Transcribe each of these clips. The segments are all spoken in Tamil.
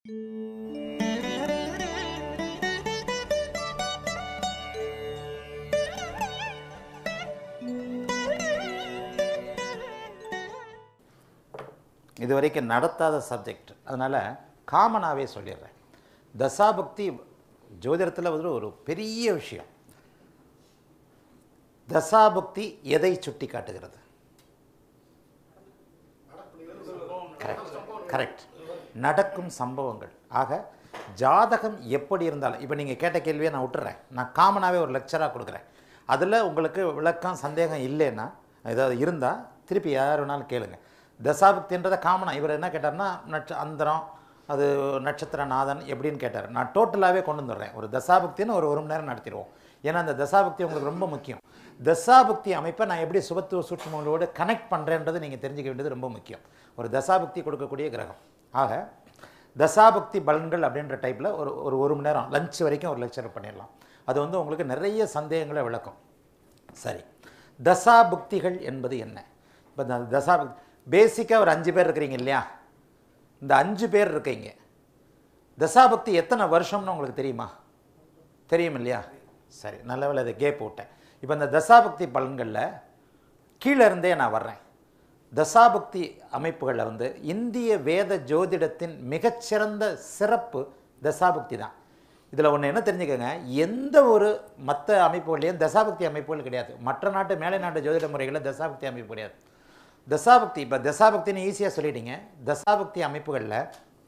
இது வரைக்கும் நடத்தாத சப்ஜெக்ட் அதனால் காமனாகவே சொல்லிடுறேன் தசாபக்தி ஜோதிடத்தில் வந்து ஒரு பெரிய விஷயம் தசாபக்தி எதை சுட்டி காட்டுகிறது கரெக்ட் கரெக்ட் நடக்கும் சம்பவங்கள் ஆக ஜாதகம் எப்படி இருந்தாலும் இப்போ நீங்கள் கேட்ட கேள்வியை நான் விட்டுறேன் நான் காமனாகவே ஒரு லெக்சராக கொடுக்குறேன் அதில் உங்களுக்கு விளக்கம் சந்தேகம் இல்லைன்னா ஏதாவது இருந்தால் திருப்பி யார் வேணாலும் கேளுங்க தசாபக்தின்றதை காமனாக இவர் என்ன கேட்டார்னா நட்ச அந்தரம் அது நட்சத்திரநாதன் எப்படின்னு கேட்டார் நான் டோட்டலாகவே கொண்டு வந்துடுறேன் ஒரு தசாபக்தின்னு ஒரு ஒரு மணி நேரம் நடத்திடுவோம் ஏன்னா அந்த தசாபக்தி உங்களுக்கு ரொம்ப முக்கியம் தசாபக்தி அமைப்பை நான் எப்படி சுபத்துவ சூட்சமங்களோடு கனெக்ட் பண்ணுறேன்றது நீங்கள் தெரிஞ்சுக்க வேண்டியது ரொம்ப முக்கியம் ஒரு தசாபக்தி கொடுக்கக்கூடிய கிரகம் ஆக தசாபக்தி பலன்கள் அப்படின்ற டைப்பில் ஒரு ஒரு ஒரு மணி நேரம் லஞ்ச் வரைக்கும் ஒரு லெக்சர் பண்ணிடலாம் அது வந்து உங்களுக்கு நிறைய சந்தேகங்களை விளக்கும் சரி தசாபுக்திகள் என்பது என்ன இப்போ இந்த தசாபுக்தி பேசிக்காக ஒரு அஞ்சு பேர் இருக்கிறீங்க இல்லையா இந்த அஞ்சு பேர் இருக்கீங்க தசாபக்தி எத்தனை வருஷம்னு உங்களுக்கு தெரியுமா தெரியும் இல்லையா சரி நல்ல வேளை அதை கேப் விட்டேன் இப்போ இந்த தசாபக்தி பலன்களில் கீழே இருந்தே நான் வர்றேன் தசாபக்தி அமைப்புகளில் வந்து இந்திய வேத ஜோதிடத்தின் மிகச்சிறந்த சிறப்பு தசாபக்தி தான் இதில் ஒன்று என்ன தெரிஞ்சுக்கோங்க எந்த ஒரு மற்ற அமைப்புகளையும் தசாபக்தி அமைப்புகள் கிடையாது மற்ற நாட்டு மேலை நாட்டு ஜோதிட முறைகளில் தசாபக்தி அமைப்பு கிடையாது தசாபக்தி இப்போ தசாபக்தின்னு ஈஸியாக சொல்லிட்டீங்க தசாபக்தி அமைப்புகளில்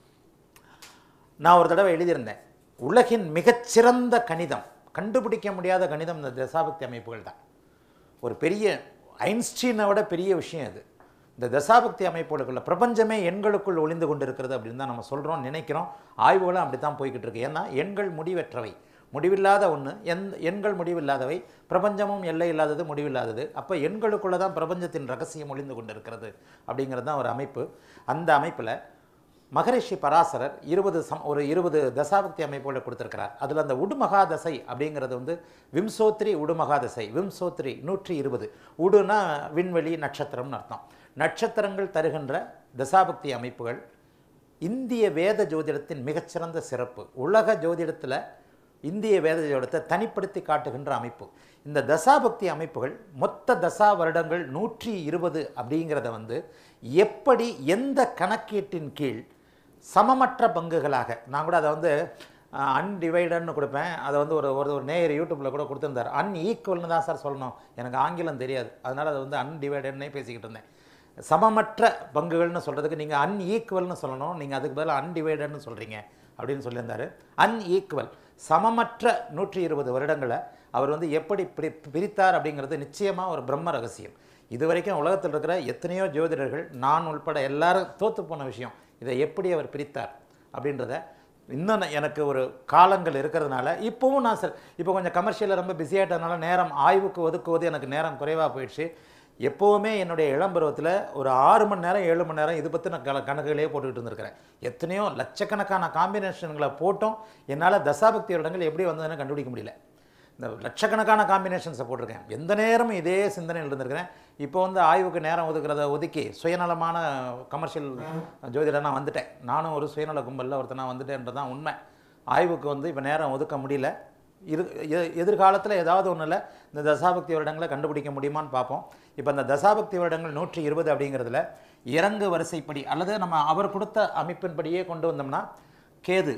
நான் ஒரு தடவை எழுதியிருந்தேன் உலகின் மிகச்சிறந்த கணிதம் கண்டுபிடிக்க முடியாத கணிதம் இந்த தசாபக்தி அமைப்புகள் தான் ஒரு பெரிய ஐன்ஸ்டீனை விட பெரிய விஷயம் அது இந்த தசாபக்தி அமைப்புகளுக்குள்ள பிரபஞ்சமே எண்களுக்குள் ஒளிந்து கொண்டு இருக்கிறது அப்படின்னு தான் நம்ம சொல்கிறோம் நினைக்கிறோம் ஆய்வுகளும் அப்படி தான் போய்கிட்டு இருக்கு ஏன்னா எண்கள் முடிவற்றவை முடிவில்லாத ஒன்று எந் எண்கள் முடிவில்லாதவை பிரபஞ்சமும் எல்லை இல்லாதது முடிவில்லாதது அப்போ எண்களுக்குள்ளே தான் பிரபஞ்சத்தின் ரகசியம் ஒளிந்து கொண்டு இருக்கிறது அப்படிங்கிறது தான் ஒரு அமைப்பு அந்த அமைப்பில் மகரிஷி பராசரர் இருபது சம் ஒரு இருபது தசாபக்தி அமைப்புகளை கொடுத்துருக்கிறார் அதில் அந்த உடுமகாதசை அப்படிங்கிறது வந்து விம்சோத்ரி உடுமகாதசை விம்சோத்ரி நூற்றி இருபது உடுனா விண்வெளி நட்சத்திரம்னு அர்த்தம் நட்சத்திரங்கள் தருகின்ற தசாபக்தி அமைப்புகள் இந்திய வேத ஜோதிடத்தின் மிகச்சிறந்த சிறப்பு உலக ஜோதிடத்தில் இந்திய வேத ஜோதிடத்தை தனிப்படுத்தி காட்டுகின்ற அமைப்பு இந்த தசாபக்தி அமைப்புகள் மொத்த தசா வருடங்கள் நூற்றி இருபது அப்படிங்கிறத வந்து எப்படி எந்த கணக்கீட்டின் கீழ் சமமற்ற பங்குகளாக நான் கூட அதை வந்து அன்டிவைடட்னு கொடுப்பேன் அதை வந்து ஒரு ஒரு ஒரு நேயர் யூடியூப்பில் கூட கொடுத்துருந்தார் அன்ஈக்குவல்னு தான் சார் சொல்லணும் எனக்கு ஆங்கிலம் தெரியாது அதனால் அதை வந்து அன்டிவைடட்னே பேசிக்கிட்டு இருந்தேன் சமமற்ற பங்குகள்னு சொல்கிறதுக்கு நீங்கள் அன்ஈக்குவல்னு சொல்லணும் நீங்கள் அதுக்கு பதிலாக அன்டிவைடட்னு சொல்கிறீங்க அப்படின்னு சொல்லியிருந்தார் அன்ஈக்குவல் சமமற்ற நூற்றி இருபது வருடங்களை அவர் வந்து எப்படி பிரி பிரித்தார் அப்படிங்கிறது நிச்சயமாக ஒரு பிரம்ம ரகசியம் இது வரைக்கும் உலகத்தில் இருக்கிற எத்தனையோ ஜோதிடர்கள் நான் உள்பட எல்லாரும் தோற்று போன விஷயம் இதை எப்படி அவர் பிரித்தார் அப்படின்றத இன்னும் நான் எனக்கு ஒரு காலங்கள் இருக்கிறதுனால இப்போவும் நான் சார் இப்போ கொஞ்சம் கமர்ஷியலில் ரொம்ப பிஸியாகிட்டதுனால நேரம் ஆய்வுக்கு ஒதுக்குவது எனக்கு நேரம் குறைவாக போயிடுச்சு எப்போவுமே என்னுடைய இளம்பருவத்தில் ஒரு ஆறு மணி நேரம் ஏழு மணி நேரம் இது பற்றி நான் கல கணக்குகளே போட்டுக்கிட்டு இருந்திருக்கிறேன் எத்தனையோ லட்சக்கணக்கான காம்பினேஷன்களை போட்டும் என்னால் தசாபக்தி வருடங்கள் எப்படி வந்ததுன்னு கண்டுபிடிக்க முடியல இந்த லட்சக்கணக்கான காம்பினேஷன்ஸை போட்டிருக்கேன் எந்த நேரமும் இதே சிந்தனையில் இருந்திருக்கிறேன் இப்போ வந்து ஆய்வுக்கு நேரம் ஒதுக்குறத ஒதுக்கி சுயநலமான கமர்ஷியல் ஜோதிடர் நான் வந்துட்டேன் நானும் ஒரு சுயநல கும்பலில் ஒருத்தனா வந்துட்டேன்றது தான் உண்மை ஆய்வுக்கு வந்து இப்போ நேரம் ஒதுக்க முடியல இரு எ- எதிர்காலத்தில் ஏதாவது ஒன்றில் இந்த தசாபக்தி வருடங்களை கண்டுபிடிக்க முடியுமான்னு பார்ப்போம் இப்போ இந்த தசாபக்தி வருடங்கள் நூற்றி இருபது அப்படிங்கிறதுல இறங்கு வரிசைப்படி அல்லது நம்ம அவர் கொடுத்த அமைப்பின்படியே கொண்டு வந்தோம்னா கேது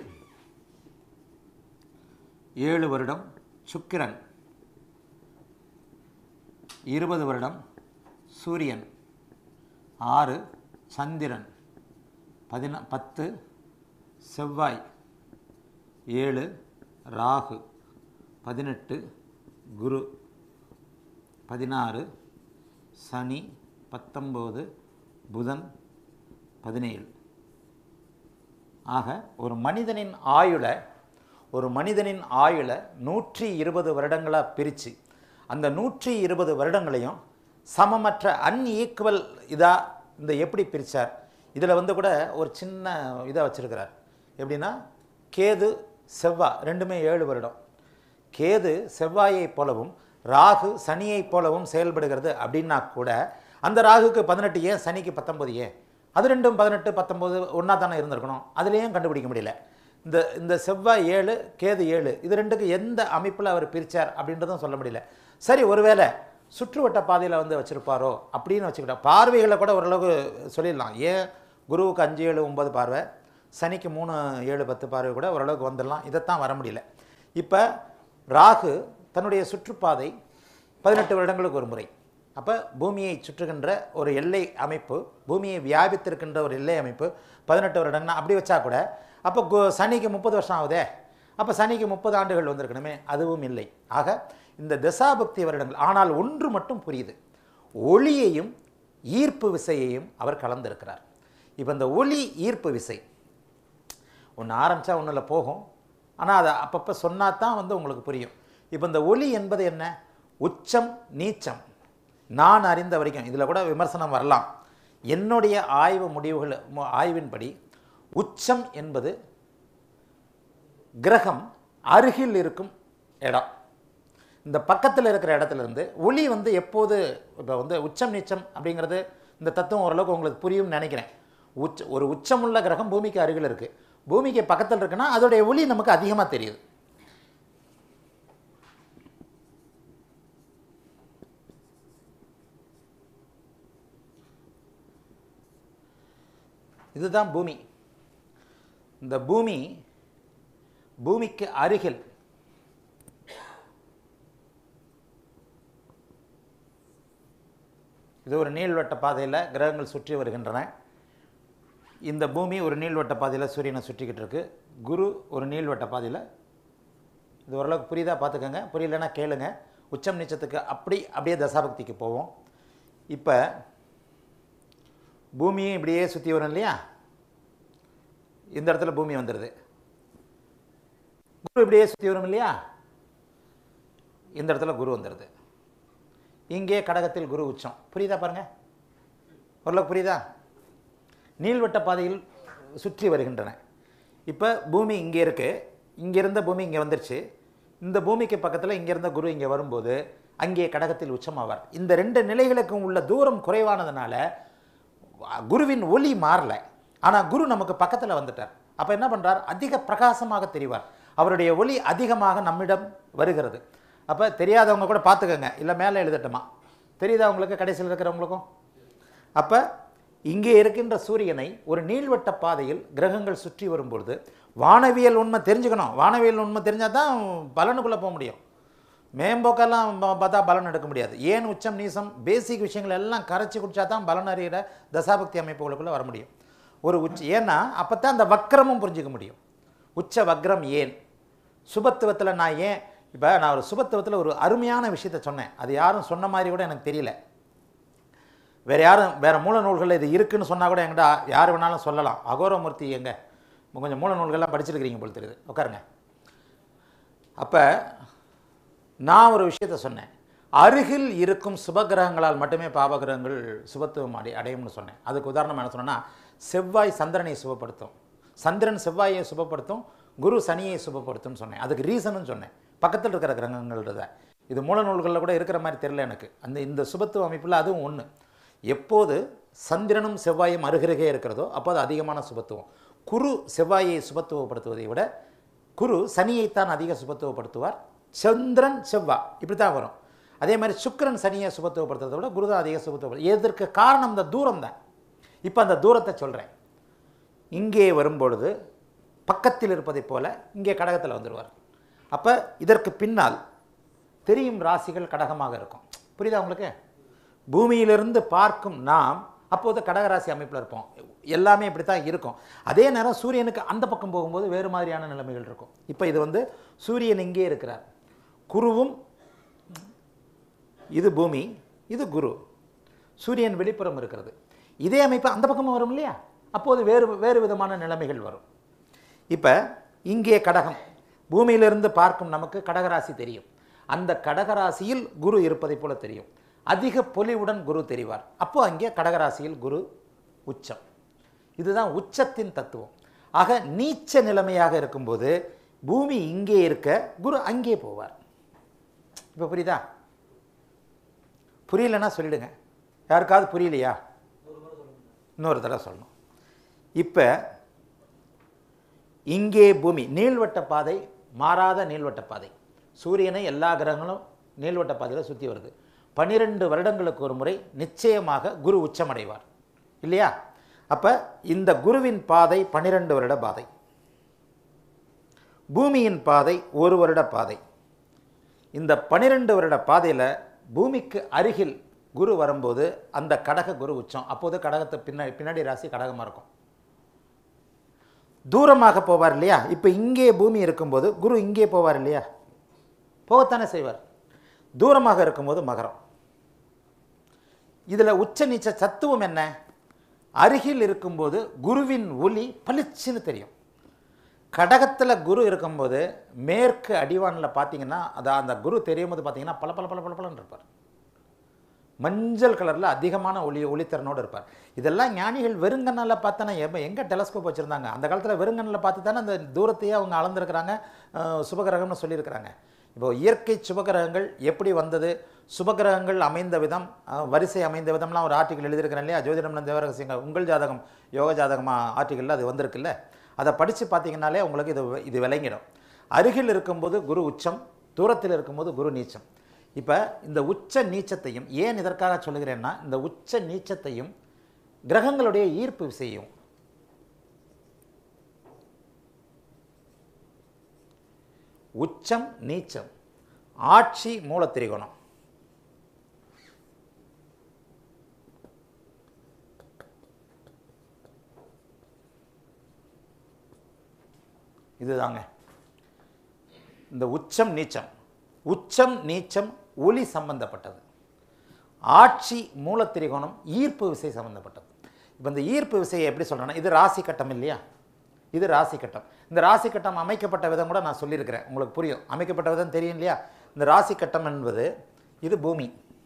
ஏழு வருடம் சுக்கிரன் இருபது வருடம் சூரியன் ஆறு சந்திரன் பதின பத்து செவ்வாய் ஏழு ராகு பதினெட்டு குரு பதினாறு சனி பத்தொம்போது புதன் பதினேழு ஆக ஒரு மனிதனின் ஆயுளை ஒரு மனிதனின் ஆயுளை நூற்றி இருபது வருடங்களாக பிரித்து அந்த நூற்றி இருபது வருடங்களையும் சமமற்ற அன்ஈக்குவல் இதாக இந்த எப்படி பிரித்தார் இதில் வந்து கூட ஒரு சின்ன இதை வச்சிருக்கிறார் எப்படின்னா கேது செவ்வாய் ரெண்டுமே ஏழு வருடம் கேது செவ்வாயைப் போலவும் ராகு சனியைப் போலவும் செயல்படுகிறது அப்படின்னா கூட அந்த ராகுக்கு பதினெட்டு ஏன் சனிக்கு பத்தொன்பது ஏன் அது ரெண்டும் பதினெட்டு பத்தொம்போது ஒன்றா தானே இருந்திருக்கணும் அதுலேயும் கண்டுபிடிக்க முடியல இந்த இந்த செவ்வாய் ஏழு கேது ஏழு இது ரெண்டுக்கு எந்த அமைப்பில் அவர் பிரித்தார் அப்படின்றதும் சொல்ல முடியல சரி ஒருவேளை சுற்றுவட்ட பாதையில் வந்து வச்சுருப்பாரோ அப்படின்னு வச்சுக்கிட்டா பார்வைகளை கூட ஓரளவுக்கு சொல்லிடலாம் ஏன் குருவுக்கு அஞ்சு ஏழு ஒன்பது பார்வை சனிக்கு மூணு ஏழு பத்து பார்வை கூட ஓரளவுக்கு வந்துடலாம் இதைத்தான் வர முடியல இப்போ ராகு தன்னுடைய சுற்றுப்பாதை பதினெட்டு வருடங்களுக்கு ஒரு முறை அப்போ பூமியை சுற்றுகின்ற ஒரு எல்லை அமைப்பு பூமியை வியாபித்திருக்கின்ற ஒரு எல்லை அமைப்பு பதினெட்டு வருடம்னா அப்படி வச்சா கூட அப்போ கு- சனிக்கு முப்பது வருஷம் ஆகுதே அப்போ சனிக்கு முப்பது ஆண்டுகள் வந்திருக்கணுமே அதுவும் இல்லை ஆக இந்த தசாபக்தி வருடங்கள் ஆனால் ஒன்று மட்டும் புரியுது ஒளியையும் ஈர்ப்பு விசையையும் அவர் கலந்திருக்கிறார் இப்போ இந்த ஒளி ஈர்ப்பு விசை ஒன்று ஆரம்பித்தா ஒன்றில் போகும் ஆனால் அதை அப்பப்போ சொன்னா தான் வந்து உங்களுக்கு புரியும் இப்போ இந்த ஒளி என்பது என்ன உச்சம் நீச்சம் நான் அறிந்த வரைக்கும் இதில் கூட விமர்சனம் வரலாம் என்னுடைய ஆய்வு முடிவுகள் மு- ஆய்வின்படி உச்சம் என்பது கிரகம் அருகில் இருக்கும் இடம் இந்த பக்கத்தில் இருக்கிற இடத்துல இருந்து ஒளி வந்து எப்போது இப்போ வந்து உச்சம் நீச்சம் அப்படிங்கிறது இந்த தத்துவம் ஓரளவுக்கு உங்களுக்கு புரியும்னு நினைக்கிறேன் உச்ச ஒரு உச்சமுள்ள கிரகம் பூமிக்கு அருகில் இருக்குது பூமிக்கு பக்கத்தில் இருக்குன்னா அதோடைய ஒளி நமக்கு அதிகமாக தெரியுது இதுதான் பூமி இந்த பூமி பூமிக்கு அருகில் இது ஒரு நீள்வட்ட பாதையில் கிரகங்கள் சுற்றி வருகின்றன இந்த பூமி ஒரு நீள்வட்ட பாதையில் சூரியனை சுற்றிக்கிட்டு இருக்கு குரு ஒரு நீள்வட்ட பாதையில் இது ஓரளவுக்கு புரியுதா பார்த்துக்கோங்க புரியலன்னா கேளுங்க உச்சம் நீச்சத்துக்கு அப்படி அப்படியே தசாபக்திக்கு போவோம் இப்போ பூமியும் இப்படியே சுற்றி வரும் இல்லையா இந்த இடத்துல பூமி வந்துடுது குரு இப்படியே சுற்றி வரும் இல்லையா இந்த இடத்துல குரு வந்துடுது இங்கே கடகத்தில் குரு உச்சம் புரியுதா பாருங்க ஓரளவுக்கு புரியுதா நீள்வட்ட பாதையில் சுற்றி வருகின்றன இப்போ பூமி இங்கே இருக்குது இங்கே இருந்த பூமி இங்கே வந்துருச்சு இந்த பூமிக்கு பக்கத்தில் இங்கே இருந்த குரு இங்கே வரும்போது அங்கே கடகத்தில் உச்சமாவார் இந்த ரெண்டு நிலைகளுக்கும் உள்ள தூரம் குறைவானதுனால குருவின் ஒளி மாறல ஆனால் குரு நமக்கு பக்கத்தில் வந்துட்டார் அப்போ என்ன பண்ணுறார் அதிக பிரகாசமாக தெரிவார் அவருடைய ஒளி அதிகமாக நம்மிடம் வருகிறது அப்போ தெரியாதவங்க கூட பார்த்துக்கோங்க இல்லை மேலே எழுதட்டுமா தெரியுதா உங்களுக்கு கடைசியில் இருக்கிறவங்களுக்கும் அப்போ இங்கே இருக்கின்ற சூரியனை ஒரு நீள்வட்ட பாதையில் கிரகங்கள் சுற்றி வரும்பொழுது வானவியல் உண்மை தெரிஞ்சுக்கணும் வானவியல் உண்மை தெரிஞ்சால் தான் பலனுக்குள்ளே போக முடியும் மேம்போக்கெல்லாம் ப- பார்த்தா பலன் எடுக்க முடியாது ஏன் உச்சம் நீசம் பேசிக் விஷயங்கள் எல்லாம் கரைச்சி குடிச்சா தான் பலன் அறிகிற தசாபக்தி அமைப்புகளுக்குள்ளே வர முடியும் ஒரு உச்ச ஏன்னா அப்போ தான் அந்த வக்ரமும் புரிஞ்சுக்க முடியும் உச்ச வக்ரம் ஏன் சுபத்துவத்தில் நான் ஏன் இப்போ நான் ஒரு சுபத்துவத்தில் ஒரு அருமையான விஷயத்த சொன்னேன் அது யாரும் சொன்ன மாதிரி கூட எனக்கு தெரியல வேறு யாரும் வேறு மூல நூல்களில் இது இருக்குன்னு சொன்னால் கூட என்கிட்ட யார் வேணாலும் சொல்லலாம் அகோரமூர்த்தி எங்க கொஞ்சம் மூல நூல்கள்லாம் படிச்சிருக்கிறீங்க போல் தெரியுது உட்காருங்க அப்போ நான் ஒரு விஷயத்த சொன்னேன் அருகில் இருக்கும் சுபகிரகங்களால் மட்டுமே பாபகிரகங்கள் சுபத்துவம் அடை அடையும்னு சொன்னேன் அதுக்கு உதாரணம் என்ன சொன்னேன்னா செவ்வாய் சந்திரனை சுபப்படுத்தும் சந்திரன் செவ்வாயை சுபப்படுத்தும் குரு சனியை சுபப்படுத்தும்னு சொன்னேன் அதுக்கு ரீசனும் சொன்னேன் பக்கத்தில் இருக்கிற கிரகங்கள்ன்றத இது மூல நூல்களில் கூட இருக்கிற மாதிரி தெரியல எனக்கு அந்த இந்த சுபத்துவ அமைப்பில் அதுவும் ஒன்று எப்போது சந்திரனும் செவ்வாயும் அருகருகே இருக்கிறதோ அப்போது அதிகமான சுபத்துவம் குரு செவ்வாயை சுபத்துவப்படுத்துவதை விட குரு சனியைத்தான் அதிக சுபத்துவப்படுத்துவார் சந்திரன் செவ்வாய் இப்படி தான் வரும் அதே மாதிரி சுக்கிரன் சனியை சுபத்துவப்படுத்துறதை விட குரு தான் அதிக சுபத்துவப்படு எதற்கு காரணம் இந்த தூரம் தான் இப்போ அந்த தூரத்தை சொல்கிறேன் இங்கே வரும்பொழுது பக்கத்தில் இருப்பதைப் போல இங்கே கடகத்தில் வந்துடுவார் அப்போ இதற்கு பின்னால் தெரியும் ராசிகள் கடகமாக இருக்கும் புரியுதா உங்களுக்கு பூமியிலிருந்து பார்க்கும் நாம் அப்போது கடகராசி அமைப்பில் இருப்போம் எல்லாமே இப்படி தான் இருக்கும் அதே நேரம் சூரியனுக்கு அந்த பக்கம் போகும்போது வேறு மாதிரியான நிலைமைகள் இருக்கும் இப்போ இது வந்து சூரியன் இங்கே இருக்கிறார் குருவும் இது பூமி இது குரு சூரியன் வெளிப்புறம் இருக்கிறது இதே அமைப்பு அந்த பக்கமும் வரும் இல்லையா அப்போது வேறு வேறு விதமான நிலைமைகள் வரும் இப்போ இங்கே கடகம் பூமியிலிருந்து பார்க்கும் நமக்கு கடகராசி தெரியும் அந்த கடகராசியில் குரு இருப்பதைப் போல தெரியும் அதிக பொலிவுடன் குரு தெரிவார் அப்போ அங்கே கடகராசியில் குரு உச்சம் இதுதான் உச்சத்தின் தத்துவம் ஆக நீச்ச நிலைமையாக இருக்கும்போது பூமி இங்கே இருக்க குரு அங்கே போவார் இப்போ புரியுதா புரியலன்னா சொல்லிடுங்க யாருக்காவது புரியலையா இன்னொரு தடவை சொல்லணும் இப்போ இங்கே பூமி நீள்வட்ட பாதை மாறாத நீள்வட்ட பாதை சூரியனை எல்லா கிரகங்களும் நீள்வட்ட பாதையில் சுற்றி வருது பன்னிரெண்டு வருடங்களுக்கு ஒரு முறை நிச்சயமாக குரு உச்சமடைவார் இல்லையா அப்போ இந்த குருவின் பாதை பன்னிரெண்டு வருட பாதை பூமியின் பாதை ஒரு வருட பாதை இந்த பன்னிரெண்டு வருட பாதையில் பூமிக்கு அருகில் குரு வரும்போது அந்த கடக குரு உச்சம் அப்போது கடகத்தை பின்னாடி பின்னாடி ராசி கடகமாக இருக்கும் தூரமாக போவார் இல்லையா இப்போ இங்கே பூமி இருக்கும்போது குரு இங்கே போவார் இல்லையா போகத்தானே செய்வார் தூரமாக இருக்கும்போது மகரம் இதில் உச்ச நீச்ச தத்துவம் என்ன அருகில் இருக்கும்போது குருவின் ஒளி பளிச்சுன்னு தெரியும் கடகத்தில் குரு இருக்கும்போது மேற்கு அடிவானில் பார்த்தீங்கன்னா அது அந்த குரு தெரியும் போது பார்த்தீங்கன்னா பல பல பல பல பலன்னு இருப்பார் மஞ்சள் கலரில் அதிகமான ஒளி ஒளித்திறனோடு இருப்பார் இதெல்லாம் ஞானிகள் வெறுங்கண்ணில் பார்த்தனா எப்போ எங்கே டெலஸ்கோப் வச்சுருந்தாங்க அந்த காலத்தில் வெறுங்கண்ணில் பார்த்து தானே அந்த தூரத்தையே அவங்க அளந்திருக்கிறாங்க அஹ், சுபகிரகம்னு சொல்லியிருக்கிறாங்க இப்போ இயற்கை சுபகிரகங்கள் எப்படி வந்தது சுபகிரகங்கள் அமைந்த விதம் அஹ், வரிசை அமைந்த விதம்லாம் ஒரு ஆர்டிக்கல் எழுதியிருக்கிறேன் இல்லையா ஜோதிடம் தேவரகசியங்கள் உங்கள் ஜாதகம் யோக ஜாதகமாக ஆர்டிக்கலில் அது வந்திருக்குல்ல அதை படித்து பார்த்தீங்கன்னாலே உங்களுக்கு இது இது விளங்கிடும் அருகில் இருக்கும்போது குரு உச்சம் தூரத்தில் இருக்கும்போது குரு நீச்சம் இப்போ இந்த உச்ச நீச்சத்தையும் ஏன் இதற்காக சொல்லுகிறேன்னா இந்த உச்ச நீச்சத்தையும் கிரகங்களுடைய ஈர்ப்பு விசையும் உச்சம் நீச்சம் ஆட்சி மூலத்திரிகோணம் இதுதாங்க இந்த உச்சம் நீச்சம் உச்சம் நீச்சம் ஒளி சம்பந்தப்பட்டது ஆட்சி மூலத்திரிகோணம் ஈர்ப்பு விசை சம்பந்தப்பட்டது இப்போ இந்த ஈர்ப்பு விசையை எப்படி சொல்கிறேன்னா இது ராசி கட்டம் இல்லையா இது ராசி கட்டம் இந்த ராசி கட்டம் அமைக்கப்பட்ட விதம் கூட நான் சொல்லியிருக்கிறேன் உங்களுக்கு புரியும் அமைக்கப்பட்ட விதம் தெரியும் இல்லையா இந்த ராசி கட்டம் என்பது இது பூமி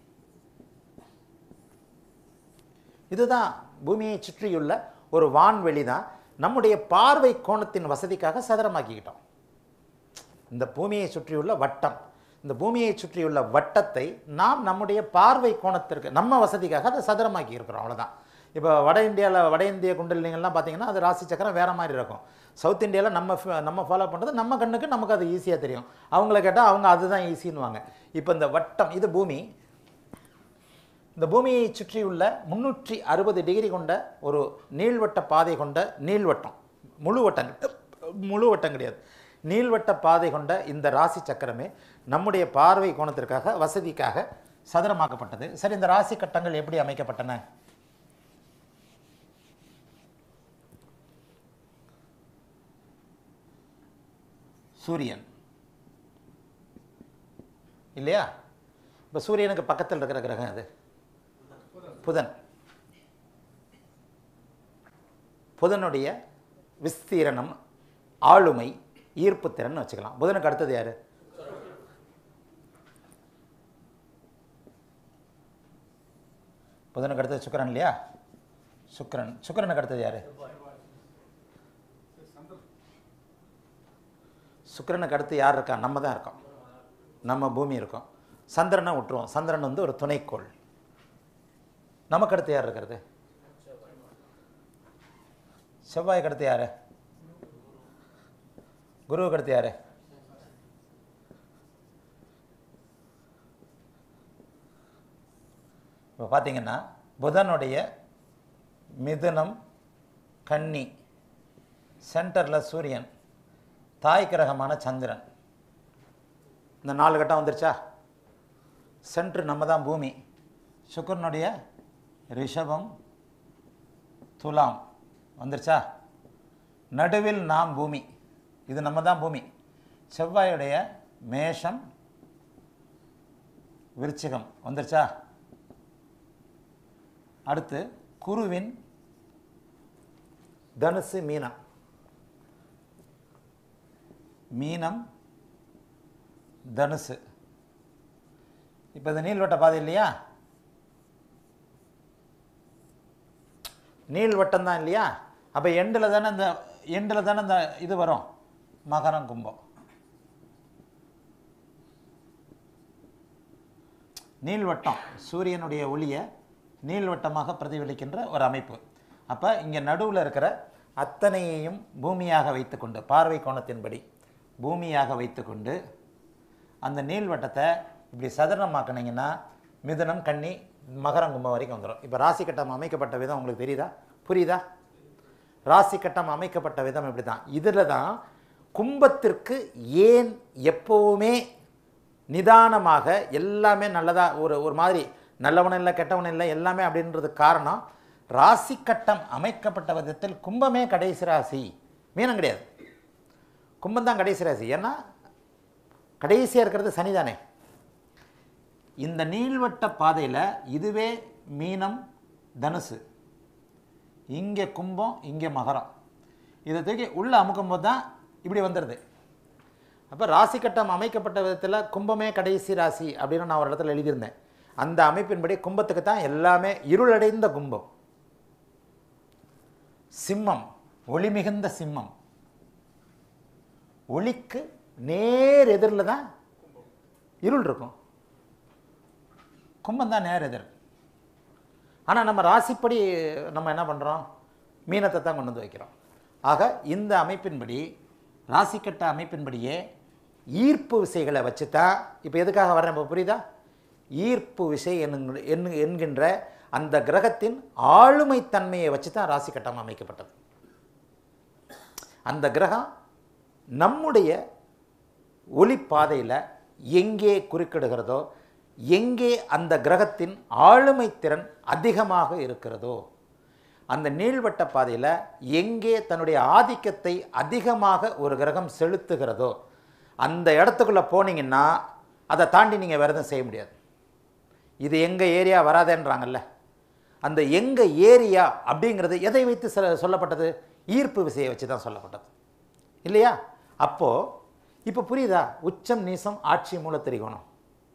இதுதான் பூமியை சுற்றியுள்ள ஒரு வான்வெளி தான் நம்முடைய பார்வை கோணத்தின் வசதிக்காக சதுரமாக்கிக்கிட்டோம் இந்த பூமியை சுற்றியுள்ள வட்டம் இந்த பூமியை சுற்றியுள்ள வட்டத்தை நாம் நம்முடைய பார்வை கோணத்திற்கு நம்ம வசதிக்காக அதை சதுரமாக்கி இருக்கிறோம் அவ்வளவுதான் இப்போ வட இந்தியாவில் வட இந்திய குண்டலிங்கள்லாம் பார்த்தீங்கன்னா அது ராசி சக்கரம் வேறு மாதிரி இருக்கும் சவுத் இந்தியாவில் நம்ம ஃப- நம்ம ஃபாலோ பண்ணுறது நம்ம கண்ணுக்கு நமக்கு அது ஈஸியாக தெரியும் அவங்கள கேட்டால் அவங்க அதுதான் ஈஸின்னுவாங்க இப்போ இந்த வட்டம் இது பூமி இந்த பூமியை சுற்றியுள்ள முன்னூற்றி அறுபது டிகிரி கொண்ட ஒரு நீள்வட்ட பாதை கொண்ட நீள்வட்டம் முழு வட்டம் கிடை- முழு வட்டம் கிடையாது நீள்வட்ட பாதை கொண்ட இந்த ராசி சக்கரமே நம்முடைய பார்வை கோணத்திற்காக வசதிக்காக சதுரமாக்கப்பட்டது சரி இந்த ராசி கட்டங்கள் எப்படி அமைக்கப்பட்டன சூரியன் இல்லையா இப்போ சூரியனுக்கு பக்கத்தில் இருக்கிற கிரகம் அது புதன் புதனுடைய விஸ்தீரணம் ஆளுமை ஈர்ப்புத்திறன் வச்சுக்கலாம் புதனுக்கு அடுத்தது யாரு புதனுக்கு அடுத்தது சுக்கிரன் இல்லையா சுக்கிரன் சுக்கிரனுக்கு அடுத்தது யாரு சுக்கிரனுக்கு அடுத்து யார் இருக்கா நம்ம தான் இருக்கோம் நம்ம பூமி இருக்கோம் சந்திரனை விட்டுருவோம் சந்திரன் வந்து ஒரு துணைக்கோள் நமக்கு அடுத்து யார் இருக்கிறது செவ்வாய்க்கு அடுத்து யார் குருவுக்கு அடுத்து யார் இப்போ பார்த்தீங்கன்னா புதனுடைய மிதுனம் கன்னி சென்டரில் சூரியன் தாய் கிரகமான சந்திரன் இந்த நாலு கட்டம் வந்துருச்சா சென்ட்ரு நம்ம தான் பூமி சுக்கரனுடைய ரிஷபம் துலாம் வந்துருச்சா நடுவில் நாம் பூமி இது நம்ம தான் பூமி செவ்வாயுடைய மேஷம் விருச்சிகம் வந்துருச்சா அடுத்து குருவின் தனுசு மீனம் மீனம் தனுசு இப்போ இது நீள்வட்ட பாதை இல்லையா நீள்வட்டம் தான் இல்லையா அப்போ எண்டில் தானே இந்த எண்டில் தானே இந்த இது வரும் மகரம் கும்பம் நீள்வட்டம் சூரியனுடைய ஒளியை நீள்வட்டமாக பிரதிபலிக்கின்ற ஒரு அமைப்பு அப்போ இங்கே நடுவில் இருக்கிற அத்தனையையும் பூமியாக வைத்துக்கொண்டு பார்வை கோணத்தின்படி பூமியாக வைத்துக்கொண்டு அந்த நீள்வட்டத்தை இப்படி சதுரமாக்குனீங்கன்னா மிதுனம் கன்னி மகரம் கும்பம் வரைக்கும் வந்துடும் இப்போ ராசி கட்டம் அமைக்கப்பட்ட விதம் உங்களுக்கு தெரியுதா புரியுதா ராசி கட்டம் அமைக்கப்பட்ட விதம் இப்படி தான் இதில் தான் கும்பத்திற்கு ஏன் எப்போவுமே நிதானமாக எல்லாமே நல்லதாக ஒரு ஒரு மாதிரி நல்லவனும் இல்லை கெட்டவனும் இல்லை எல்லாமே அப்படின்றது காரணம் ராசி கட்டம் அமைக்கப்பட்ட விதத்தில் கும்பமே கடைசி ராசி மீனம் கிடையாது கும்பம் தான் கடைசி ராசி ஏன்னா கடைசியாக இருக்கிறது சனிதானே இந்த நீள்வட்ட பாதையில் இதுவே மீனம் தனுசு இங்கே கும்பம் இங்கே மகரம் இதை தூக்கி உள்ளே அமுக்கும்போது தான் இப்படி வந்துடுது அப்போ ராசி கட்டம் அமைக்கப்பட்ட விதத்தில் கும்பமே கடைசி ராசி அப்படின்னு நான் ஒரு இடத்துல எழுதியிருந்தேன் அந்த அமைப்பின்படி கும்பத்துக்கு தான் எல்லாமே இருளடைந்த கும்பம் சிம்மம் ஒளி மிகுந்த சிம்மம் ஒளிக்கு நேர் எதிரில் தான் இருள் இருக்கும் கும்பம் தான் நேர் எதிர் ஆனால் நம்ம ராசிப்படி நம்ம என்ன பண்ணுறோம் மீனத்தை தான் கொண்டு வந்து வைக்கிறோம் ஆக இந்த அமைப்பின்படி ராசிக்கட்ட அமைப்பின்படியே ஈர்ப்பு விசைகளை வச்சு தான் இப்போ எதுக்காக வர்றேன் இப்போ புரியுதா ஈர்ப்பு விசை என்கின்ற என்னு- என்கின்ற அந்த கிரகத்தின் ஆளுமைத்தன்மையை வச்சு தான் ராசி கட்டம் அமைக்கப்பட்டது அந்த கிரகம் நம்முடைய ஒளிப்பாதையில் எங்கே குறுக்கிடுகிறதோ எங்கே அந்த கிரகத்தின் ஆளுமை திறன் அதிகமாக இருக்கிறதோ அந்த நீள்வட்ட பாதையில் எங்கே தன்னுடைய ஆதிக்கத்தை அதிகமாக ஒரு கிரகம் செலுத்துகிறதோ அந்த இடத்துக்குள்ளே போனீங்கன்னா அதை தாண்டி நீங்கள் வேறு எதுவும் செய்ய முடியாது இது எங்கள் ஏரியா வராதேன்றாங்கல்ல அந்த எங்கள் ஏரியா அப்படிங்கிறது எதை வைத்து சொல்ல- சொல்லப்பட்டது ஈர்ப்பு விசையை வச்சு தான் சொல்லப்பட்டது இல்லையா அப்போது இப்போ புரியுதா உச்சம் நீசம் ஆட்சி மூலத்திரிகோணம்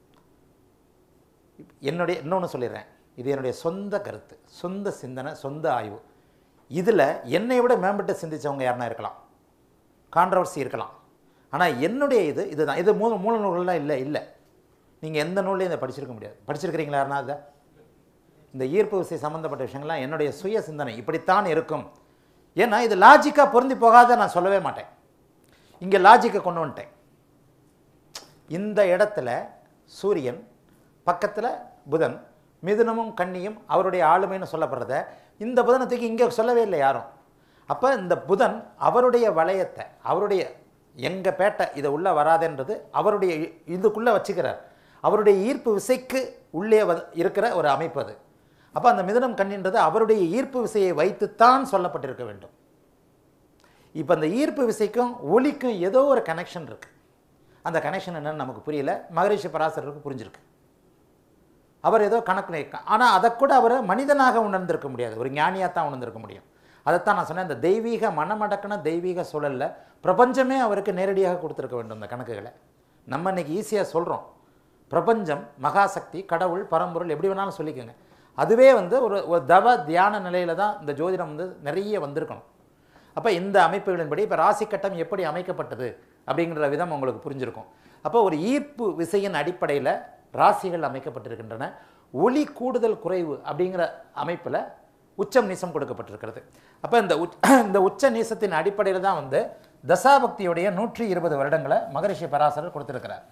என்னுடைய இன்னொன்று சொல்லிடுறேன் இது என்னுடைய சொந்த கருத்து சொந்த சிந்தனை சொந்த ஆய்வு இதில் என்னை விட மேம்பட்டு சிந்திச்சவங்க யாருன்னா இருக்கலாம் கான்ட்ரவர்சி இருக்கலாம் ஆனால் என்னுடைய இது இதுதான் இது மூல மூல நூல்கள்லாம் இல்லை இல்லை நீங்கள் எந்த நூல்லையும் இதை படிச்சிருக்க முடியாது படிச்சிருக்கிறீங்களா யாருன்னா அதை இந்த ஈர்ப்பு விசை சம்மந்தப்பட்ட விஷயங்கள்லாம் என்னுடைய சுய சிந்தனை இப்படித்தான் இருக்கும் ஏன்னா இது லாஜிக்காக பொருந்தி போகாத நான் சொல்லவே மாட்டேன் இங்கே லாஜிக்கை கொண்டு வந்துட்டேன் இந்த இடத்துல சூரியன் பக்கத்தில் புதன் மிதுனமும் கன்னியும் அவருடைய ஆளுமைன்னு சொல்லப்படுறத இந்த புதனை தூக்கி இங்கே சொல்லவே இல்லை யாரும் அப்போ இந்த புதன் அவருடைய வளையத்தை அவருடைய எங்கள் பேட்டை இதை உள்ளே வராதுன்றது அவருடைய இ- இதுக்குள்ளே வச்சுக்கிறார் அவருடைய ஈர்ப்பு விசைக்கு உள்ளே வ இருக்கிற ஒரு அமைப்பு அது அப்போ அந்த மிதுனம் கண்ணின்றது அவருடைய ஈர்ப்பு விசையை வைத்துத்தான் சொல்லப்பட்டிருக்க வேண்டும் இப்போ அந்த ஈர்ப்பு விசைக்கும் ஒளிக்கும் ஏதோ ஒரு கனெக்ஷன் இருக்குது அந்த கனெக்ஷன் என்னன்னு நமக்கு புரியல மகரிஷி பராசரருக்கு புரிஞ்சிருக்கு அவர் ஏதோ கணக்கு ஆனால் அதை கூட அவர் மனிதனாக உணர்ந்திருக்க முடியாது ஒரு ஞானியாக தான் உணர்ந்திருக்க முடியும் அதைத்தான் நான் சொன்னேன் இந்த தெய்வீக மனமடக்கின தெய்வீக சூழலில் பிரபஞ்சமே அவருக்கு நேரடியாக கொடுத்துருக்க வேண்டும் இந்த கணக்குகளை நம்ம இன்னைக்கு ஈஸியாக சொல்கிறோம் பிரபஞ்சம் மகாசக்தி கடவுள் பரம்பொருள் எப்படி வேணாலும் சொல்லிக்கோங்க அதுவே வந்து ஒரு ஒரு தவ தியான நிலையில தான் இந்த ஜோதிடம் வந்து நிறைய வந்திருக்கணும் அப்போ இந்த அமைப்புகளின்படி இப்போ ராசி கட்டம் எப்படி அமைக்கப்பட்டது அப்படிங்கிற விதம் உங்களுக்கு புரிஞ்சிருக்கும் அப்போ ஒரு ஈர்ப்பு விசையின் அடிப்படையில் ராசிகள் அமைக்கப்பட்டிருக்கின்றன ஒளி கூடுதல் குறைவு அப்படிங்கிற அமைப்பில் உச்சம் நீசம் கொடுக்கப்பட்டிருக்கிறது அப்போ இந்த உச் இந்த உச்ச நீசத்தின் அடிப்படையில் தான் வந்து தசாபக்தியுடைய நூற்றி இருபது வருடங்களை மகரிஷி பராசரர் கொடுத்திருக்கிறார்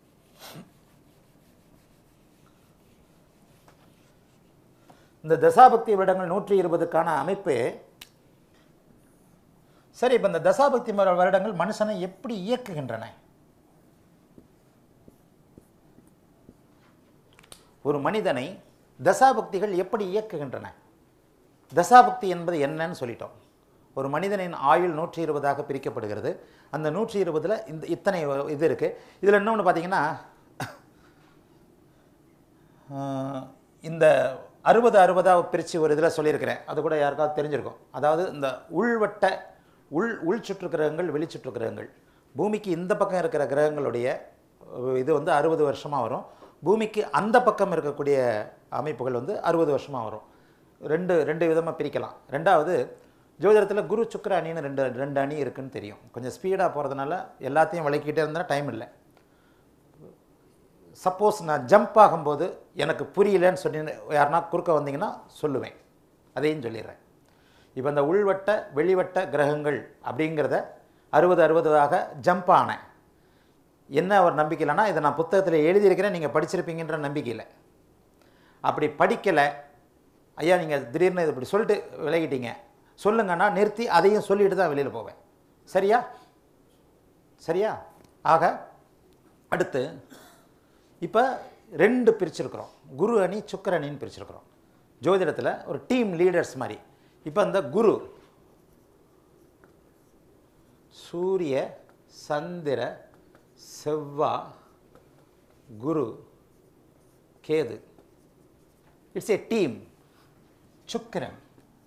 இந்த தசாபக்தி வருடங்கள் நூற்றி இருபதுக்கான அமைப்பு சரி இப்போ இந்த தசாபக்தி மர- வருடங்கள் மனுஷனை எப்படி இயக்குகின்றன ஒரு மனிதனை தசாபக்திகள் எப்படி இயக்குகின்றன தசாபக்தி என்பது என்னன்னு சொல்லிட்டோம் ஒரு மனிதனின் ஆயுள் நூற்றி இருபதாக பிரிக்கப்படுகிறது அந்த நூற்றி இருபதில் இந்த இத்தனை இது இருக்குது இதில் இன்னொன்று பார்த்தீங்கன்னா ஆஹ், இந்த அறுபது அறுபதாக பிரித்து ஒரு இதில் சொல்லியிருக்கிறேன் அது கூட யாருக்காவது தெரிஞ்சிருக்கும் அதாவது இந்த உள்வட்ட உள் உள் சுற்று கிரகங்கள் வெளிச்சுற்று கிரகங்கள் பூமிக்கு இந்த பக்கம் இருக்கிற கிரகங்களுடைய அஹ், இது வந்து அறுபது வருஷமாக வரும் பூமிக்கு அந்த பக்கம் இருக்கக்கூடிய அமைப்புகள் வந்து அறுபது வருஷமாக வரும் ரெண்டு ரெண்டு விதமாக பிரிக்கலாம் ரெண்டாவது ஜோதிடத்தில் குரு சுக்கிர அணின்னு ரெண்டு ரெண்டு அணி இருக்குன்னு தெரியும் கொஞ்சம் ஸ்பீடாக போகிறதுனால எல்லாத்தையும் விளக்கிட்டே இருந்தால் டைம் இல்லை சப்போஸ் நான் ஜம்ப் ஆகும்போது எனக்கு புரியலன்னு சொல்லி யாருன்னா குறுக்க வந்தீங்கன்னா சொல்லுவேன் அதையும் சொல்லிடுறேன் இப்போ இந்த உள்வட்ட வெளிவட்ட கிரகங்கள் அப்படிங்கிறத அறுபது அறுபதாக ஜம்ப் ஆனேன் என்ன ஒரு நம்பிக்கை இல்லைன்னா இதை நான் புத்தகத்தில் எழுதியிருக்கிறேன் நீங்கள் படிச்சிருப்பீங்கன்ற நம்பிக்கையில் அப்படி படிக்கலை ஐயா நீங்கள் திடீர்னு இது இப்படி சொல்லிட்டு விலகிட்டீங்க சொல்லுங்கன்னா நிறுத்தி அதையும் சொல்லிட்டு தான் வெளியில் போவேன் சரியா சரியா ஆக அடுத்து இப்போ ரெண்டு பிரிச்சிருக்கிறோம் குரு அணி சுக்கிர அணின்னு பிரிச்சிருக்கிறோம் ஜோதிடத்தில் ஒரு டீம் லீடர்ஸ் மாதிரி இப்போ இந்த குரு சூரிய சந்திர செவ்வா Guru Ketu it's a team Sukran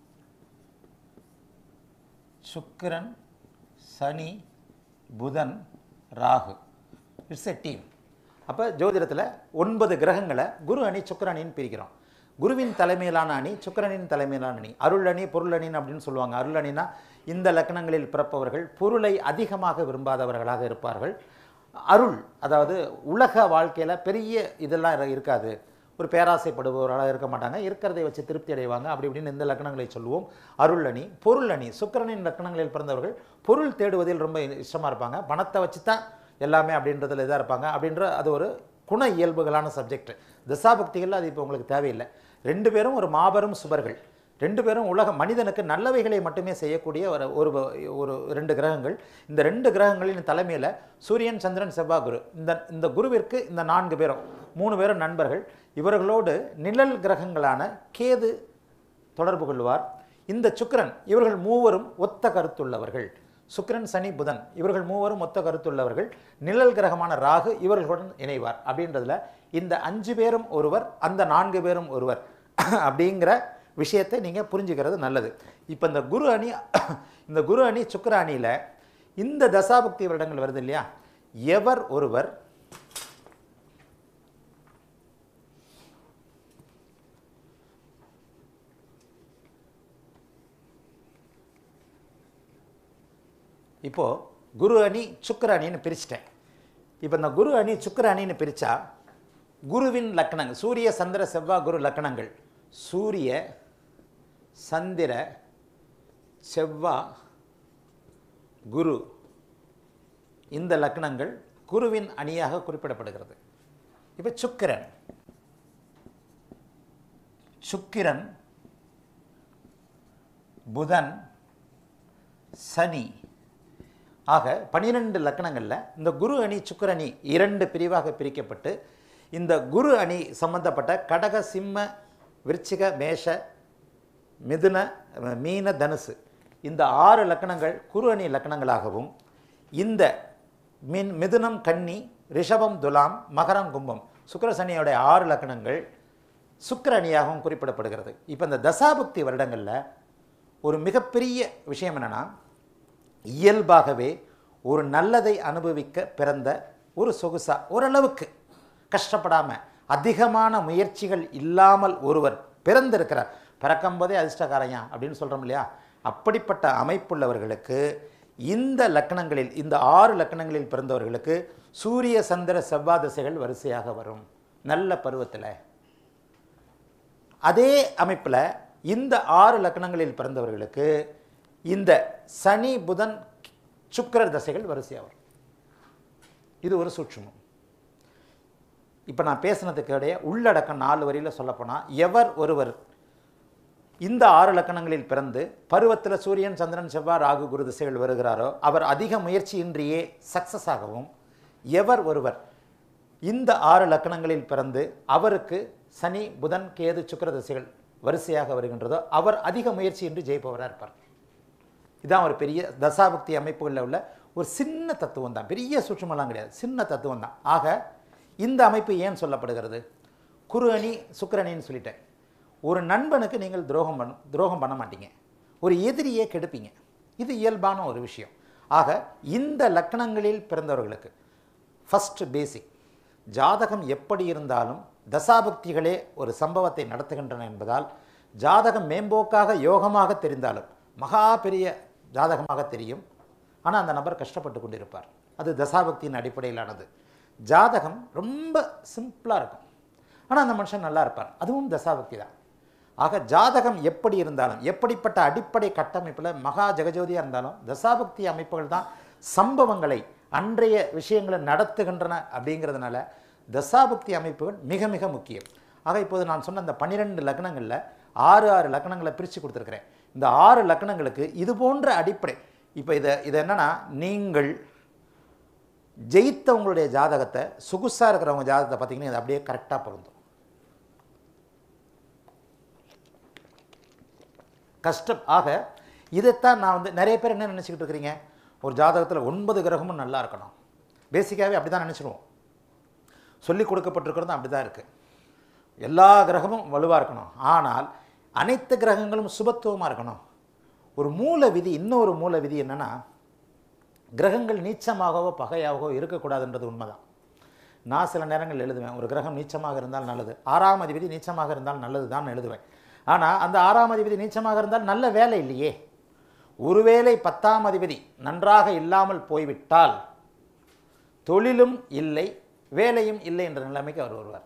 Sukran சனி புதன் ராகு இட்ஸ் எ டீம் அப்போ ஜோதிடத்தில் ஒன்பது கிரகங்களை குரு அணி சுக்கிர அணின்னு பிரிக்கிறோம் குருவின் தலைமையிலான அணி சுக்கிரனின் தலைமையிலான அணி அருள் அணி பொருள் அணின்னு அப்படின்னு சொல்லுவாங்க அருள் அணினா இந்த லக்னங்களில் பிறப்பவர்கள் பொருளை அதிகமாக விரும்பாதவர்களாக இருப்பார்கள் அருள் அதாவது உலக வாழ்க்கையில் பெரிய இதெல்லாம் இரு- இருக்காது ஒரு பேராசைப்படுபவர்களாக இருக்க மாட்டாங்க இருக்கிறதை வச்சு திருப்தி அடைவாங்க அப்படி இப்படின்னு இந்த லக்னங்களை சொல்லுவோம் அருள் அணி பொருள் அணி சுக்கிரனின் லக்னங்களில் பிறந்தவர்கள் பொருள் தேடுவதில் ரொம்ப இஷ்டமாக இருப்பாங்க பணத்தை வச்சு தான் எல்லாமே அப்படின்றதுல இதாக இருப்பாங்க அப்படின்ற அது ஒரு குண இயல்புகளான சப்ஜெக்ட் திசாபக்திகள் அது இப்போ உங்களுக்கு தேவையில்லை ரெண்டு பேரும் ஒரு மாபெரும் சுபர்கள் ரெண்டு பேரும் உலக மனிதனுக்கு நல்லவைகளை மட்டுமே செய்யக்கூடிய ஒரு ஒரு ஒரு ரெண்டு கிரகங்கள் இந்த ரெண்டு கிரகங்களின் தலைமையில் சூரியன் சந்திரன் செவ்வாய் குரு இந்த இந்த குருவிற்கு இந்த நான்கு பேரும் மூணு பேரும் நண்பர்கள் இவர்களோடு நிழல் கிரகங்களான கேது தொடர்பு கொள்வார் இந்த சுக்கிரன் இவர்கள் மூவரும் ஒத்த கருத்துள்ளவர்கள் சுக்கிரன் சனி புதன் இவர்கள் மூவரும் ஒத்த கருத்துள்ளவர்கள் நிழல் கிரகமான ராகு இவர்களுடன் இணைவார் அப்படின்றதுல இந்த அஞ்சு பேரும் ஒருவர் அந்த நான்கு பேரும் ஒருவர் அப்படிங்கிற விஷயத்தை நீங்கள் புரிஞ்சுக்கிறது நல்லது இப்போ இந்த குரு அணி இந்த குரு அணி சுக்கிர அணியில் இந்த தசாபக்தி வருடங்கள் வருது இல்லையா எவர் ஒருவர் இப்போது குரு அணி சுக்கிர அணின்னு பிரிச்சிட்டேன் இப்போ இந்த குரு அணி சுக்கிர அணின்னு பிரித்தா குருவின் லக்கணங்கள் சூரிய சந்திர செவ்வாய் குரு லக்கணங்கள் சூரிய சந்திர செவ்வாய் குரு இந்த லக்னங்கள் குருவின் அணியாக குறிப்பிடப்படுகிறது இப்போ சுக்கிரன் சுக்கிரன் புதன் சனி ஆக பனிரெண்டு லக்கணங்களில் இந்த குரு அணி சுக்கிர அணி இரண்டு பிரிவாக பிரிக்கப்பட்டு இந்த குரு அணி சம்பந்தப்பட்ட கடக சிம்ம விருச்சிக மேஷ மிதுன அஹ், மீன தனுசு இந்த ஆறு லக்கணங்கள் குரு அணி லக்கணங்களாகவும் இந்த மின் மிதுனம் கன்னி ரிஷபம் துலாம் மகரம் கும்பம் சுக்கிர சனியோடைய ஆறு லக்கணங்கள் சுக்கிர அணியாகவும் குறிப்பிடப்படுகிறது இப்போ இந்த தசாபுக்தி வருடங்களில் ஒரு மிகப்பெரிய விஷயம் என்னன்னா இயல்பாகவே ஒரு நல்லதை அனுபவிக்க பிறந்த ஒரு சொகுசா ஓரளவுக்கு கஷ்டப்படாமல் அதிகமான முயற்சிகள் இல்லாமல் ஒருவர் பிறந்திருக்கிறார் பிறக்கும்போதே அதிர்ஷ்டக்காரையா அப்படின்னு சொல்கிறோம் இல்லையா அப்படிப்பட்ட அமைப்புள்ளவர்களுக்கு இந்த லக்கணங்களில் இந்த ஆறு லக்கணங்களில் பிறந்தவர்களுக்கு சூரிய சந்திர செவ்வாய் திசைகள் வரிசையாக வரும் நல்ல பருவத்தில் அதே அமைப்பில் இந்த ஆறு லக்கணங்களில் பிறந்தவர்களுக்கு இந்த சனி புதன் சுக்கிரர் தசைகள் வரிசையாக வரும் இது ஒரு சூட்சுமம் இப்போ நான் பேசுனதுக்கு இடையே உள்ளடக்கம் நாலு வரியில் சொல்லப்போனால் எவர் ஒருவர் இந்த ஆறு லக்கணங்களில் பிறந்து பருவத்தில் சூரியன் சந்திரன் செவ்வாய் ராகு குரு திசைகள் வருகிறாரோ அவர் அதிக முயற்சியின்றியே சக்சஸ் ஆகவும் எவர் ஒருவர் இந்த ஆறு லக்கணங்களில் பிறந்து அவருக்கு சனி புதன் கேது சுக்கிர திசைகள் வரிசையாக வருகின்றதோ அவர் அதிக முயற்சியின்றி ஜெயிப்பவராக இருப்பார் இதான் ஒரு பெரிய தசாபக்தி அமைப்புகளில் உள்ள ஒரு சின்ன தத்துவம் தான் பெரிய சூட்சுமெல்லாம் கிடையாது சின்ன தத்துவம் தான் ஆக இந்த அமைப்பு ஏன் சொல்லப்படுகிறது குரு அணி சுக்கிரணின்னு சொல்லிட்டேன் ஒரு நண்பனுக்கு நீங்கள் துரோகம் பண்ண துரோகம் பண்ண மாட்டீங்க ஒரு எதிரியே கெடுப்பீங்க இது இயல்பான ஒரு விஷயம் ஆக இந்த லக்கணங்களில் பிறந்தவர்களுக்கு ஃபஸ்ட் பேசிக் ஜாதகம் எப்படி இருந்தாலும் தசாபக்திகளே ஒரு சம்பவத்தை நடத்துகின்றன என்பதால் ஜாதகம் மேம்போக்காக யோகமாக தெரிந்தாலும் மகா பெரிய ஜாதகமாக தெரியும் ஆனால் அந்த நபர் கஷ்டப்பட்டு கொண்டிருப்பார் அது தசாபக்தியின் அடிப்படையிலானது ஜாதகம் ரொம்ப சிம்பிளாக இருக்கும் ஆனால் அந்த மனுஷன் நல்லா இருப்பார் அதுவும் தசாபக்தி தான் ஆக ஜாதகம் எப்படி இருந்தாலும் எப்படிப்பட்ட அடிப்படை கட்டமைப்பில் மகா ஜெகஜோதியாக இருந்தாலும் தசாபக்தி அமைப்புகள் தான் சம்பவங்களை அன்றைய விஷயங்களை நடத்துகின்றன அப்படிங்கிறதுனால தசாபக்தி அமைப்புகள் மிக மிக முக்கியம் ஆக இப்போது நான் சொன்ன அந்த பன்னிரெண்டு லக்னங்களில் ஆறு ஆறு லக்னங்களை பிரித்து கொடுத்துருக்கிறேன் இந்த ஆறு லக்னங்களுக்கு இது போன்ற அடிப்படை இப்போ இதை இது என்னன்னா நீங்கள் ஜெயித்தவங்களுடைய ஜாதகத்தை சொகுசாக இருக்கிறவங்க ஜாதகத்தை பார்த்தீங்கன்னா இது அப்படியே கரெக்டாக பொருந்தும் கஷ்டம் ஆக இதைத்தான் நான் வந்து நிறைய பேர் என்ன நினச்சிக்கிட்டு இருக்கிறீங்க ஒரு ஜாதகத்தில் ஒன்பது கிரகமும் நல்லா இருக்கணும் பேசிக்காகவே அப்படி தான் நினச்சிடுவோம் சொல்லி கொடுக்கப்பட்டிருக்கிறதும் அப்படி தான் இருக்குது எல்லா கிரகமும் வலுவாக இருக்கணும் ஆனால் அனைத்து கிரகங்களும் சுபத்துவமாக இருக்கணும் ஒரு மூல விதி இன்னொரு மூல விதி என்னென்னா கிரகங்கள் நீச்சமாகவோ பகையாகவோ இருக்கக்கூடாதுன்றது உண்மைதான் நான் சில நேரங்கள் எழுதுவேன் ஒரு கிரகம் நீச்சமாக இருந்தால் நல்லது ஆறாம் அதிபதி நீச்சமாக இருந்தால் நல்லது தான் எழுதுவேன் ஆனால் அந்த ஆறாம் அதிபதி நீச்சமாக இருந்தால் நல்ல வேலை இல்லையே ஒருவேளை பத்தாம் அதிபதி நன்றாக இல்லாமல் போய்விட்டால் தொழிலும் இல்லை வேலையும் இல்லை என்ற நிலைமைக்கு அவர் வருவார்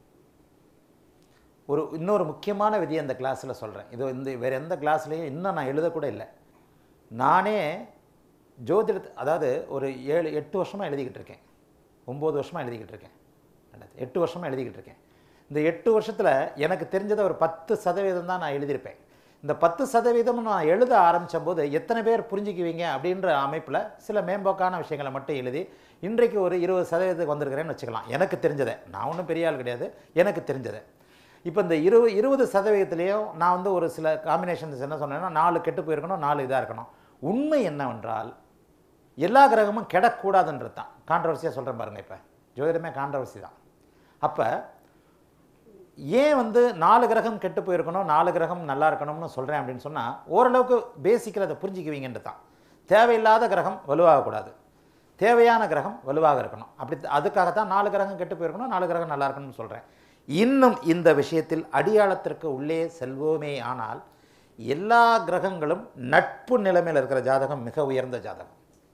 ஒரு இன்னொரு முக்கியமான விதி அந்த கிளாஸில் சொல்கிறேன் இது இந்த வேறு எந்த கிளாஸ்லேயும் இன்னும் நான் எழுதக்கூட இல்லை நானே ஜோதிடத்தை அதாவது ஒரு ஏழு எட்டு வருஷமாக எழுதிக்கிட்டு இருக்கேன் ஒம்பது வருஷமாக எழுதிக்கிட்டு இருக்கேன் நல்லது. எட்டு வருஷமாக எழுதிக்கிட்டு இருக்கேன் இந்த எட்டு வருஷத்தில் எனக்கு தெரிஞ்சதை ஒரு பத்து சதவீதம் தான் நான் எழுதியிருப்பேன் இந்த பத்து சதவீதம் நான் எழுத ஆரம்பித்த போது எத்தனை பேர் புரிஞ்சுக்குவீங்க அப்படின்ற அமைப்பில் சில மேம்போக்கான விஷயங்களை மட்டும் எழுதி இன்றைக்கு ஒரு இருபது சதவீதத்துக்கு வந்திருக்கிறேன்னு வச்சுக்கலாம் எனக்கு தெரிஞ்சதை நான் ஒன்றும் பெரிய ஆள் கிடையாது எனக்கு தெரிஞ்சதை இப்போ இந்த இரு இருபது சதவீதத்துலேயும் நான் வந்து ஒரு சில காம்பினேஷன்ஸ் என்ன சொன்னேன்னா நாலு கெட்டு போயிருக்கணும் நாலு இதாக இருக்கணும் உண்மை என்னவென்றால் எல்லா கிரகமும் கெடக்கூடாதுன்றது தான் கான்ட்ரவர்சியாக சொல்கிறேன் பாருங்கள் இப்போ ஜோதிடமே கான்ட்ரவர்சி தான் அப்போ ஏன் வந்து நாலு கிரகம் கெட்டு போயிருக்கணும் நாலு கிரகம் நல்லா இருக்கணும்னு சொல்கிறேன் அப்படின்னு சொன்னால் ஓரளவுக்கு பேசிக்கில் அதை புரிஞ்சிக்குவீங்கன்றது தான் தேவையில்லாத கிரகம் வலுவாகக்கூடாது தேவையான கிரகம் வலுவாக இருக்கணும் அப்படி அதுக்காகத்தான் நாலு கிரகம் கெட்டு போயிருக்கணும் நாலு கிரகம் நல்லா இருக்கணும்னு சொல்கிறேன் இன்னும் இந்த விஷயத்தில் அடியாளத்திற்கு உள்ளே செல்வோமே ஆனால் எல்லா கிரகங்களும் நட்பு நிலைமையில் இருக்கிற ஜாதகம் மிக உயர்ந்த ஜாதகம்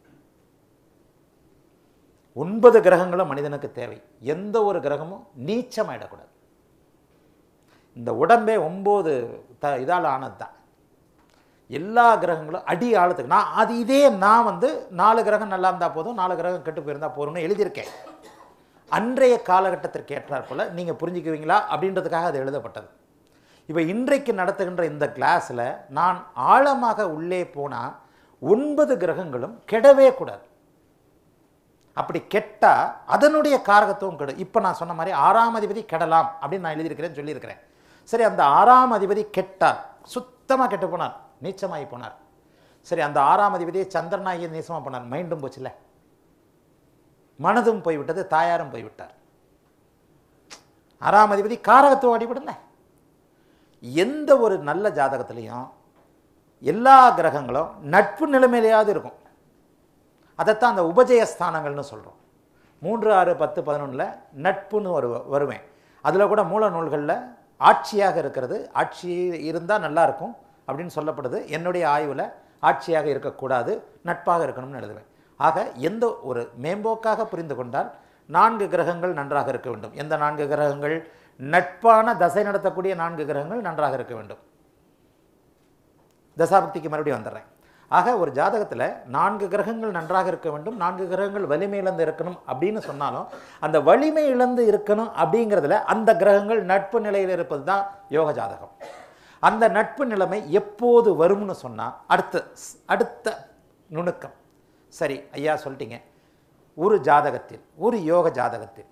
ஒன்பது கிரகங்களும் மனிதனுக்கு தேவை எந்த ஒரு கிரகமும் நீச்சமாயிடக்கூடாது இந்த உடம்பே ஒம்பது த இதால் ஆனது தான் எல்லா கிரகங்களும் அடி ஆழத்துக்கு நான் அது இதே நான் வந்து நாலு கிரகம் நல்லா இருந்தால் போதும் நாலு கிரகம் கெட்டு போயிருந்தால் போதும்னு எழுதியிருக்கேன் அன்றைய காலகட்டத்திற்கு ஏற்றாற் போல் நீங்கள் புரிஞ்சுக்குவீங்களா அப்படின்றதுக்காக அது எழுதப்பட்டது இப்போ இன்றைக்கு நடத்துகின்ற இந்த கிளாஸில் நான் ஆழமாக உள்ளே போனால் ஒன்பது கிரகங்களும் கெடவே கூடாது அப்படி கெட்டால் அதனுடைய காரகத்துவம் கெடு இப்போ நான் சொன்ன மாதிரி ஆறாம் அதிபதி கெடலாம் அப்படின்னு நான் எழுதியிருக்கிறேன்னு சொல்லியிருக்கிறேன் சரி அந்த ஆறாம் அதிபதி கெட்டார் சுத்தமாக கெட்டு போனார் நீச்சமாகி போனார் சரி அந்த ஆறாம் அதிபதியை சந்திரனாகி நீச்சமாக போனார் மைண்டும் போச்சுல்ல மனதும் போய்விட்டது தாயாரும் போய்விட்டார் ஆறாம் அதிபதி காரகத்துவம் அடிபடல எந்த ஒரு நல்ல ஜாதகத்திலையும் எல்லா கிரகங்களும் நட்பு நிலைமையிலேயாவது இருக்கும் அதைத்தான் அந்த உபஜயஸ்தானங்கள்னு சொல்கிறோம் மூன்று ஆறு பத்து பதினொன்றில் நட்புன்னு ஒரு வருவேன் அதில் கூட மூல நூல்களில் ஆட்சியாக இருக்கிறது ஆட்சி இருந்தால் நல்லா இருக்கும் அப்படின்னு சொல்லப்படுது என்னுடைய ஆய்வில் ஆட்சியாக இருக்கக்கூடாது நட்பாக இருக்கணும்னு எழுதுவேன் ஆக எந்த ஒரு மேம்போக்காக புரிந்து கொண்டால் நான்கு கிரகங்கள் நன்றாக இருக்க வேண்டும் எந்த நான்கு கிரகங்கள் நட்பான தசை நடத்தக்கூடிய நான்கு கிரகங்கள் நன்றாக இருக்க வேண்டும் தசாபக்திக்கு மறுபடியும் வந்துடுறேன் ஆக ஒரு ஜாதகத்தில் நான்கு கிரகங்கள் நன்றாக இருக்க வேண்டும் நான்கு கிரகங்கள் வலிமை இழந்து இருக்கணும் அப்படின்னு சொன்னாலும் அந்த வலிமை இழந்து இருக்கணும் அப்படிங்கிறதுல அந்த கிரகங்கள் நட்பு நிலையில் இருப்பது தான் யோக ஜாதகம் அந்த நட்பு நிலைமை எப்போது வரும்னு சொன்னால் அடுத்த அடுத்த நுணுக்கம் சரி ஐயா சொல்லிட்டீங்க ஒரு ஜாதகத்தில் ஒரு யோக ஜாதகத்தில்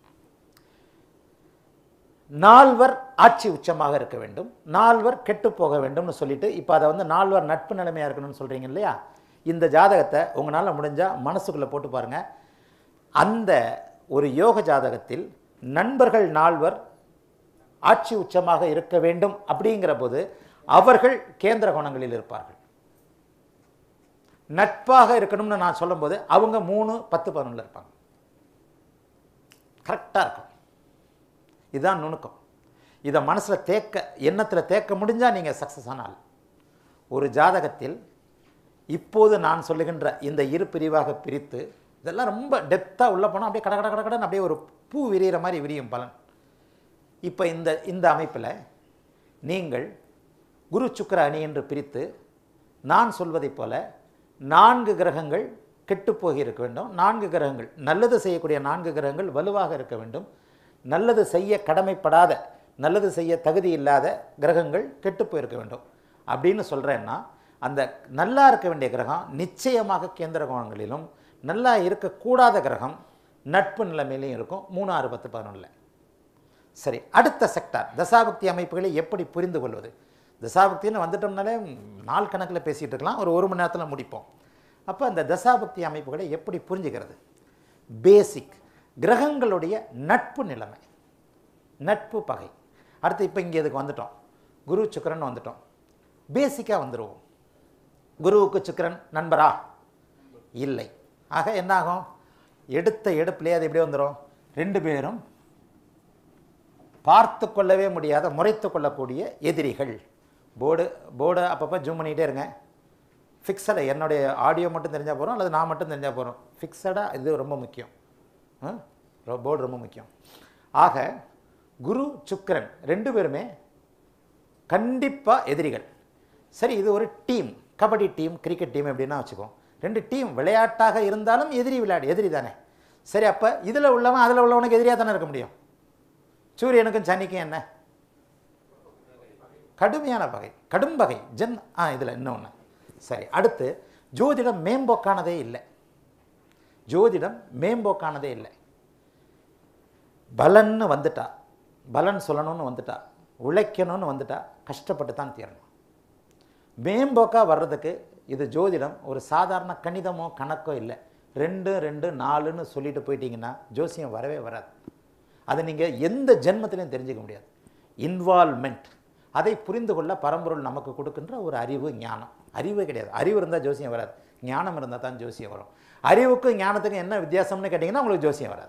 நால்வர் ஆட்சி உச்சமாக இருக்க வேண்டும் நால்வர் கெட்டு போக வேண்டும்னு சொல்லிட்டு இப்போ அதை வந்து நால்வர் நட்பு நிலைமையாக இருக்கணும்னு சொல்கிறீங்க இல்லையா இந்த ஜாதகத்தை உங்களால் முடிஞ்சால் மனசுக்குள்ளே போட்டு பாருங்கள் அந்த ஒரு யோக ஜாதகத்தில் நண்பர்கள் நால்வர் ஆட்சி உச்சமாக இருக்க வேண்டும் அப்படிங்கிற போது அவர்கள் கேந்திர கோணங்களில் இருப்பார்கள் நட்பாக இருக்கணும்னு நான் சொல்லும்போது அவங்க மூணு பத்து பதினொன்றில் இருப்பாங்க கரெக்டாக இருக்கும் இதுதான் நுணுக்கம் இதை மனசில் தேக்க எண்ணத்தில் தேக்க முடிஞ்சால் நீங்கள் சக்ஸஸ் ஆனால் ஒரு ஜாதகத்தில் இப்போது நான் சொல்லுகின்ற இந்த இரு பிரிவாக பிரித்து இதெல்லாம் ரொம்ப டெப்த்தாக உள்ளே போனால் அப்படியே கட கட கட கடன்னு அப்படியே ஒரு பூ விரிகிற மாதிரி விரியும் பலன் இப்போ இந்த இந்த அமைப்பில் நீங்கள் குரு சுக்கிர அணி என்று பிரித்து நான் சொல்வதைப் போல நான்கு கிரகங்கள் கெட்டுப்போகி இருக்க வேண்டும் நான்கு கிரகங்கள் நல்லது செய்யக்கூடிய நான்கு கிரகங்கள் வலுவாக இருக்க வேண்டும் நல்லது செய்ய கடமைப்படாத நல்லது செய்ய தகுதி இல்லாத கிரகங்கள் கெட்டுப் போயிருக்க வேண்டும் அப்படின்னு சொல்கிறேன்னா அந்த நல்லா இருக்க வேண்டிய கிரகம் நிச்சயமாக கேந்திர கோணங்களிலும் நல்லா இருக்கக்கூடாத கிரகம் நட்பு நிலைமையிலையும் இருக்கும் மூணு ஆறு பத்து பதினொன்றில் சரி அடுத்த செக்டார் தசாபக்தி அமைப்புகளை எப்படி புரிந்து கொள்வது தசாபக்தின்னு வந்துட்டோம்னாலே நாள் கணக்கில் பேசிகிட்டு இருக்கலாம் ஒரு ஒரு மணி நேரத்தில் முடிப்போம் அப்போ அந்த தசாபக்தி அமைப்புகளை எப்படி புரிஞ்சுக்கிறது பேசிக் கிரகங்களுடைய நட்பு நிலைமை நட்பு பகை அடுத்து இப்போ இங்கே இதுக்கு வந்துட்டோம் குரு சுக்கிரன் வந்துட்டோம் பேசிக்காக வந்துடுவோம் குருவுக்கு சுக்கிரன் நண்பரா இல்லை ஆக என்ன ஆகும் எடுத்த எடுப்பிலே அது எப்படி வந்துடும் ரெண்டு பேரும் பார்த்து கொள்ளவே முடியாத முறைத்து கொள்ளக்கூடிய எதிரிகள் போர்டு போர்டை அப்பப்போ ஜூம் பண்ணிகிட்டே இருங்க ஃபிக்ஸடாக என்னுடைய ஆடியோ மட்டும் தெரிஞ்சால் போகிறோம் அல்லது நான் மட்டும் தெரிஞ்சால் போகிறோம் ஃபிக்ஸடாக இது ரொம்ப முக்கியம் போர்டு ரொம்ப முக்கியம் ஆக குரு சுக்கிரன் ரெண்டு பேருமே கண்டிப்பாக எதிரிகள் சரி இது ஒரு team kabaddi team cricket team எப்படின்னா வச்சுக்கோ ரெண்டு டீம் விளையாட்டாக இருந்தாலும் எதிரி விளையாடு எதிரி தானே சரி அப்போ இதில் உள்ளவன் அதில் உள்ளவனுக்கு எதிரியாக தானே இருக்க முடியும் சூரியனுக்கும் சனிக்கும் என்ன கடுமையான பகை கடும் பகை ஜென் ஆ இதில் இன்னொன்று சரி அடுத்து ஜோதிடம் மேம்போக்கானதே இல்லை ஜோதிடம் மேம்போக்கானதே இல்லை பலன்னு வந்துட்டா பலன் சொல்லணும்னு வந்துட்டா உழைக்கணும்னு வந்துட்டா கஷ்டப்பட்டு தான் தீரணும் மேம்போக்காக வர்றதுக்கு இது ஜோதிடம் ஒரு சாதாரண கணிதமோ கணக்கோ இல்லை ரெண்டு ரெண்டு நாலுன்னு சொல்லிட்டு போயிட்டீங்கன்னா ஜோசியம் வரவே வராது அதை நீங்கள் எந்த ஜென்மத்திலையும் தெரிஞ்சுக்க முடியாது இன்வால்மெண்ட் அதை புரிந்து கொள்ள பரம்பொருள் நமக்கு கொடுக்கின்ற ஒரு அறிவு ஞானம் அறிவு கிடையாது அறிவு இருந்தால் ஜோசியம் வராது ஞானம் இருந்தால் தான் ஜோசியம் வரும் அறிவுக்கும் ஞானத்துக்கும் என்ன வித்தியாசம்னு கேட்டிங்கன்னா உங்களுக்கு ஜோசியம் வராது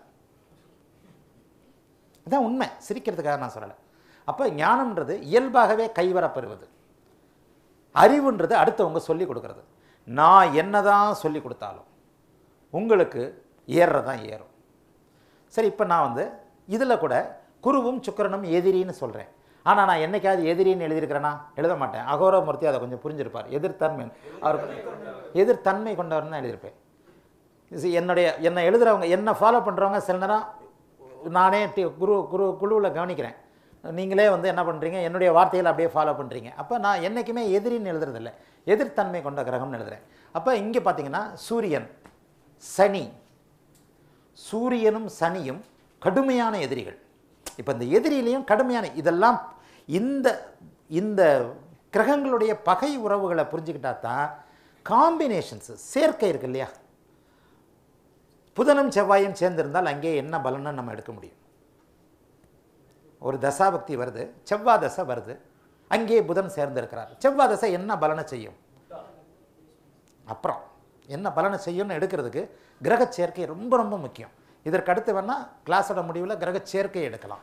இதான் உண்மை சிரிக்கிறதுக்காக நான் சொல்லலை அப்போ ஞானம்ன்றது இயல்பாகவே கைவரப்பெறுவது அறிவுன்றது அடுத்தவங்க சொல்லி கொடுக்கறது நான் என்னதான் சொல்லி கொடுத்தாலும் உங்களுக்கு ஏறுறதான் ஏறும் சரி இப்போ நான் வந்து இதில் கூட குருவும் சுக்கிரனும் எதிரின்னு சொல்கிறேன் ஆனால் நான் என்னைக்காவது எதிரின்னு எழுதியிருக்கிறேனா எழுத மாட்டேன் அகோரமூர்த்தி அதை கொஞ்சம் புரிஞ்சிருப்பார் எதிர்த்தன்மை அவர் எதிர்த்தன்மை கொண்டவர்னு தான் எழுதியிருப்பேன் இது என்னுடைய என்னை எழுதுகிறவங்க என்னை ஃபாலோ பண்ணுறவங்க சில நேரம் நானே டி- குரு குரு குழுவில் கவனிக்கிறேன் நீங்களே வந்து என்ன பண்ணுறீங்க என்னுடைய வார்த்தைகளை அப்படியே ஃபாலோ பண்ணுறீங்க அப்போ நான் என்றைக்குமே எதிரின்னு எழுதுறதில்ல எதிர்த்தன்மை கொண்ட கிரகம்னு எழுதுறேன் அப்போ இங்கே பார்த்தீங்கன்னா சூரியன் சனி சூரியனும் சனியும் கடுமையான எதிரிகள் இப்போ இந்த எதிரியிலையும் கடுமையான இதெல்லாம் இந்த இந்த கிரகங்களுடைய பகை உறவுகளை புரிஞ்சுக்கிட்டா தான் காம்பினேஷன்ஸு சேர்க்கை இருக்கு இல்லையா புதனும் செவ்வாயும் சேர்ந்திருந்தால் அங்கே என்ன பலன்னு நம்ம எடுக்க முடியும் ஒரு தசாபக்தி வருது செவ்வாய் தசை வருது அங்கே புதன் சேர்ந்திருக்கிறார் செவ்வாய் தசை என்ன பலனை செய்யும் அப்புறம் என்ன பலனை செய்யும்னு எடுக்கிறதுக்கு கிரக சேர்க்கை ரொம்ப ரொம்ப முக்கியம் இதற்கு அடுத்து வேணால் கிளாஸோட முடிவில் கிரக சேர்க்கை எடுக்கலாம்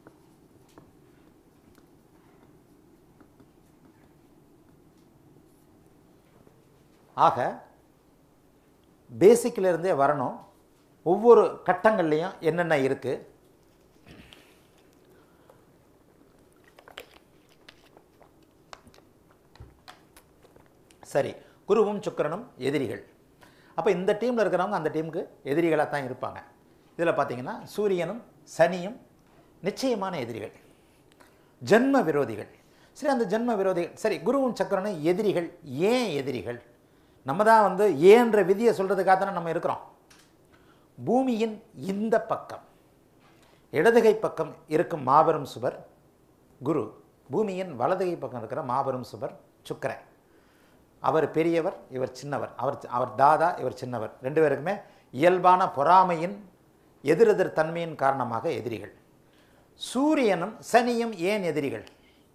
ஆக பேசிக்ல இருந்தே வரணும் ஒவ்வொரு கட்டங்கள்லையும் என்னென்ன இருக்குது சரி குருவும் சுக்கிரனும் எதிரிகள் அப்போ இந்த டீமில் இருக்கிறவங்க அந்த டீமுக்கு எதிரிகளாக தான் இருப்பாங்க இதில் பார்த்தீங்கன்னா சூரியனும் சனியும் நிச்சயமான எதிரிகள் ஜென்ம விரோதிகள் சரி அந்த ஜென்ம விரோதிகள் சரி குருவும் சக்கரனும் எதிரிகள் ஏன் எதிரிகள் நம்ம தான் வந்து ஏன்ற விதியை சொல்கிறதுக்காக தானே நம்ம இருக்கிறோம் பூமியின் இந்த பக்கம் இடதுகை பக்கம் இருக்கும் மாபெரும் சுவர் குரு பூமியின் வலதுகை பக்கம் இருக்கிற மாபெரும் சுவர் சுக்கிரன் அவர் பெரியவர் இவர் சின்னவர் அவர் அவர் தாதா இவர் சின்னவர் ரெண்டு பேருக்குமே இயல்பான பொறாமையின் எதிரெதிர் தன்மையின் காரணமாக எதிரிகள் சூரியனும் சனியும் ஏன் எதிரிகள்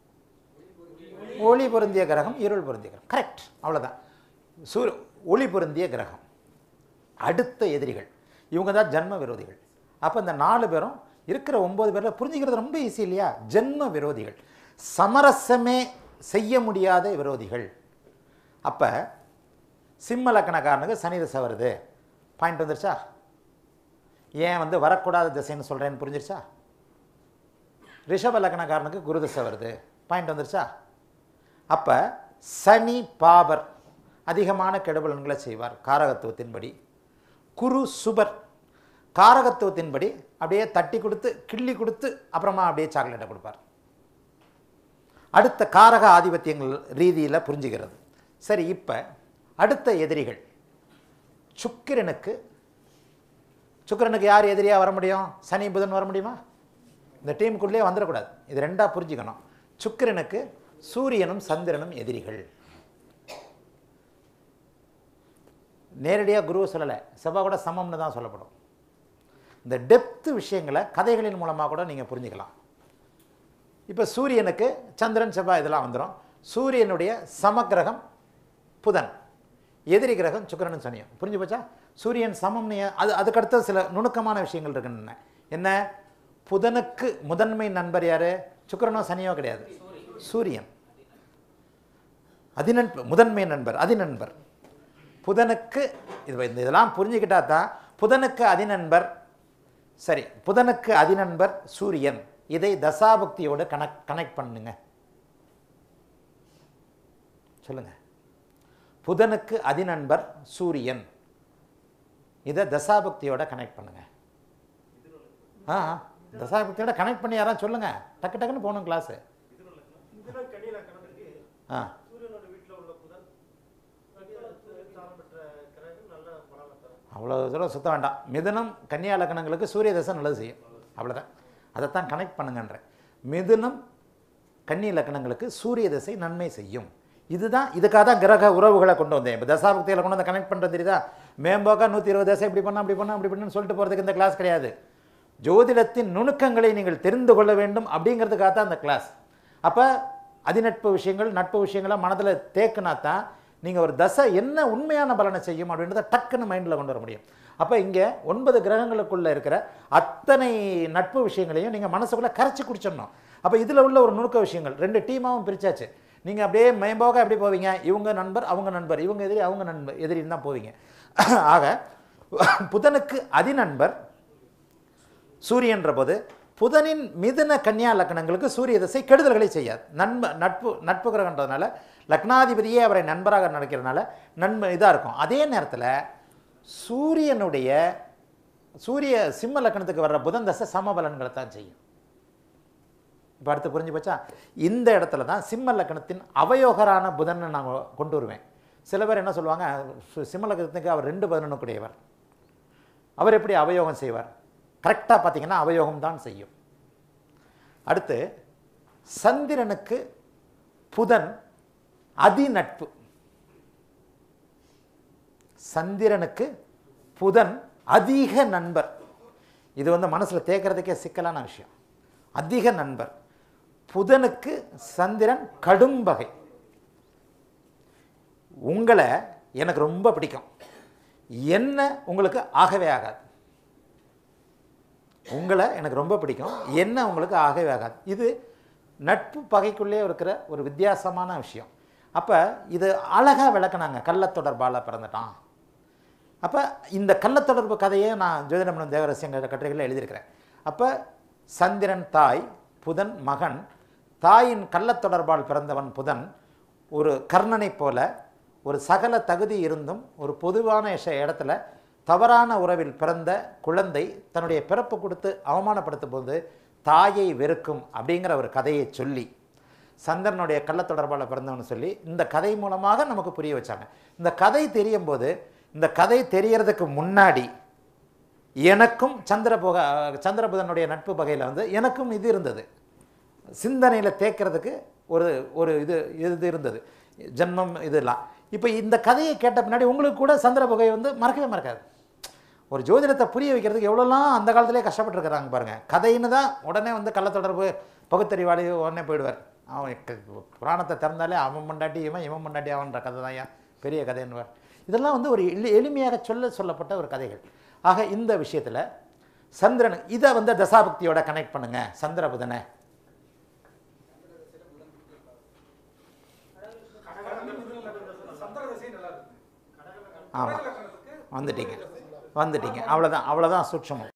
ஒளி பொருந்திய கிரகம் இருள் பொருந்திய கிரகம் கரெக்ட் அவ்வளோதான் சூர ஒளி பொருந்திய கிரகம் அடுத்த எதிரிகள் இவங்க தான் ஜன்ம விரோதிகள் அப்போ இந்த நாலு பேரும் இருக்கிற ஒன்பது பேரில் புரிஞ்சுக்கிறது ரொம்ப ஈஸி இல்லையா ஜென்ம விரோதிகள் சமரசமே செய்ய முடியாத விரோதிகள் அப்போ சிம்ம லக்கணக்காரனுக்கு சனி திசை வருது பாயிண்ட் வந்துருச்சா ஏன் வந்து வரக்கூடாத திசைன்னு சொல்கிறேன்னு புரிஞ்சிருச்சா ரிஷப லக்கணக்காரனுக்கு குரு திசை வருது பாயிண்ட் வந்துருச்சா அப்போ சனி பாபர் அதிகமான கெடுபலன்களை செய்வார் காரகத்துவத்தின்படி குரு சுபர் காரகத்துவத்தின்படி அப்படியே தட்டி கொடுத்து கிள்ளி கொடுத்து அப்புறமா அப்படியே சாக்லேட்டை கொடுப்பார் அடுத்த காரக ஆதிபத்தியங்கள் ரீதியில் புரிஞ்சுக்கிறது சரி இப்போ அடுத்த எதிரிகள் சுக்கிரனுக்கு சுக்கிரனுக்கு யார் எதிரியாக வர முடியும் சனி புதன் வர முடியுமா இந்த டீமுக்குள்ளே வந்துடக்கூடாது இது ரெண்டாக புரிஞ்சுக்கணும் சுக்கிரனுக்கு சூரியனும் சந்திரனும் எதிரிகள் நேரடியாக குருவை சொல்லலை செவ்வாய் கூட சமம்னு தான் சொல்லப்படும் இந்த டெப்த்து விஷயங்களை கதைகளின் மூலமாக கூட நீங்கள் புரிஞ்சுக்கலாம் இப்போ சூரியனுக்கு சந்திரன் செவ்வாய் இதெல்லாம் வந்துடும் சூரியனுடைய சமக்கிரகம் புதன் எதிரி கிரகம் சுக்கிரனும் சனியும் புரிஞ்சு போச்சா சூரியன் சமம்னு ஏன்- அது அதுக்கடுத்த சில நுணுக்கமான விஷயங்கள் இருக்குன்னு என்ன புதனுக்கு முதன்மை நண்பர் யாரு சுக்கிரனோ சனியோ கிடையாது சூரியன் அதிநண்பர் முதன்மை நண்பர் அதிநண்பர் புதனுக்கு இது இந்த இதெல்லாம் புரிஞ்சுக்கிட்டா தான் புதனுக்கு அதிநண்பர் சரி புதனுக்கு அதிநண்பர் சூரியன் இதை தசாபக்தியோட கனெக்ட் கனெக்ட் பண்ணுங்க சொல்லுங்க புதனுக்கு அதிநண்பர் சூரியன் இதை தசாபக்தியோட கனெக்ட் பண்ணுங்க ஆ ஆ. தசாபக்தியோட கனெக்ட் பண்ணி யாராவது சொல்லுங்க டக்கு டக்குன்னு போகணும் கிளாஸு இதுல கனி லக்கணத்துக்கு ஆ சூரியனோட வீட்டுல உள்ள புதன் சாரம் பெற்ற கிரகம் நல்ல பலனை தரும் அவ்வளோ தூரம் சுத்த வேண்டாம் மிதுனம் கன்னியா லக்கணங்களுக்கு சூரிய தசை நல்லது செய்யும் அவ்வளோதான் அதைத்தான் கனெக்ட் பண்ணுங்கன்றேன் மிதுனம் கன்னி லக்கணங்களுக்கு சூரிய தசை நன்மை செய்யும் இதுதான் இதுக்காக தான் கிரக உறவுகளை கொண்டு வந்தேன் இப்போ தசாபக்தியில் கொண்டு வந்து கனெக்ட் பண்ணுறது தெரியுதா மேம்போக்கா நூற்றி இருபது தசை இப்படி பண்ணா அப்படி பண்ணா அப்படி பண்ணுன்னு சொல்லிட்டு போகிறதுக்கு இந்த கிளாஸ் கிடையாது ஜோதிடத்தின் நுணுக்கங்களை நீங்கள் தெரிந்து கொள்ள வேண்டும் அப்படிங்கிறதுக்காக தான் அந்த கிளாஸ் அப்போ அதிநட்பு விஷயங்கள் நட்பு விஷயங்களை மனதில் தேக்குனா தான் நீங்கள் ஒரு தசை என்ன உண்மையான பலனை செய்யும் அப்படின்றத டக்குன்னு மைண்டில் கொண்டு வர முடியும் அப்போ இங்கே ஒன்பது கிரகங்களுக்குள்ளே இருக்கிற அத்தனை நட்பு விஷயங்களையும் நீங்கள் மனசுக்குள்ளே கரைச்சி குடிச்சிடணும் அப்போ இதில் உள்ள ஒரு நுணுக்க விஷயங்கள் ரெண்டு டீமாவும் பிரிச்சாச்சு நீங்கள் அப்படியே மேம்போக எப்படி போவீங்க இவங்க நண்பர் அவங்க நண்பர் இவங்க எதிரி அவங்க நண்பர் எதிரின்னு தான் போவீங்க ஆக புதனுக்கு அதிநண்பர் சூரியன்ற போது புதனின் மிதுன கன்னியா லக்னங்களுக்கு சூரிய திசை கெடுதல்களை செய்யாது நண்ப நட்பு நட்பு கிரகன்றதுனால லக்னாதிபதியே அவரை நண்பராக நடக்கிறதுனால நண்ப இதாக இருக்கும் அதே நேரத்தில் சூரியனுடைய சூரிய சிம்ம லக்னத்துக்கு வர்ற புதன் தசை சமபலன்களை தான் செய்யும் இப்போ அடுத்து புரிஞ்சு போச்சா இந்த இடத்துல தான் சிம்ம லக்னத்தின் அவயோகரான புதன் நான் கொண்டு வருவேன் சில பேர் என்ன சொல்லுவாங்க சு- சிம்ம லக்னத்துக்கு அவர் ரெண்டு பதினொன்றுக்குடையவர் அவர் எப்படி அவயோகம் செய்வார் கரெக்டாக பார்த்தீங்கன்னா அவயோகம் தான் செய்யும் அடுத்து சந்திரனுக்கு புதன் அதிநட்பு சந்திரனுக்கு புதன் அதிக நண்பர் இது வந்து மனசில் தேக்கிறதுக்கே சிக்கலான விஷயம் அதிக நண்பர் புதனுக்கு சந்திரன் கடும் பகை உங்களை எனக்கு ரொம்ப பிடிக்கும் என்ன உங்களுக்கு ஆகவே ஆகாது உங்களை எனக்கு ரொம்ப பிடிக்கும் என்ன உங்களுக்கு ஆகவே ஆகாது இது நட்பு பகைக்குள்ளே இருக்கிற ஒரு வித்தியாசமான விஷயம் அப்போ இது அழகாக விளக்குனாங்க கள்ளத்தொடர்பால் பிறந்துட்டான் அப்போ இந்த கள்ளத்தொடர்பு கதையை நான் ஜோதிடமனம் தேவரசியங்கிற கட்டுரைகளில் எழுதியிருக்கிறேன் அப்போ சந்திரன் தாய் புதன் மகன் தாயின் கள்ளத்தொடர்பால் பிறந்தவன் புதன் ஒரு கர்ணனைப் போல ஒரு சகல தகுதி இருந்தும் ஒரு பொதுவான இஷ- இடத்துல தவறான உறவில் பிறந்த குழந்தை தன்னுடைய பிறப்பு கொடுத்து அவமானப்படுத்தும் போது தாயை வெறுக்கும் அப்படிங்கிற ஒரு கதையை சொல்லி சந்திரனுடைய கள்ளத்தொடர்பால் பிறந்தவன் சொல்லி இந்த கதை மூலமாக நமக்கு புரிய வச்சாங்க இந்த கதை தெரியும் போது இந்த கதை தெரியறதுக்கு முன்னாடி எனக்கும் சந்திரபுக சந்திரபுதனுடைய நட்பு பகையில் வந்து எனக்கும் இது இருந்தது சிந்தனையில் தேக்கிறதுக்கு ஒரு ஒரு இது இது இருந்தது ஜென்மம் இதெல்லாம் இப்போ இந்த கதையை கேட்ட பின்னாடி உங்களுக்கு கூட சந்திரபுகை வந்து மறக்கவே மறக்காது ஒரு ஜோதிடத்தை புரிய வைக்கிறதுக்கு எவ்வளோலாம் அந்த காலத்திலே கஷ்டப்பட்டுருக்கிறாங்க பாருங்கள் கதைன்னு தான் உடனே வந்து கள்ளத்தொடர்பு பகுத்தறிவாளி உடனே போயிடுவார் அவன் க- புராணத்தை திறந்தாலே அவன் மண்டாட்டி இவன் இவன் மண்டாட்டி அவன்ற கதை தான் ஏன் பெரிய கதைன்னுவார் இதெல்லாம் வந்து ஒரு எளி எளிமையாக சொல்ல சொல்லப்பட்ட ஒரு கதைகள் ஆக இந்த விஷயத்தில் சந்திரன் இதை வந்து தசாபக்தியோட கனெக்ட் பண்ணுங்க சந்திரபுதனை ஆமாம் வந்துட்டீங்க வந்துட்டீங்க அவ்வளோதான் அவ்வளோதான் சூட்சமம்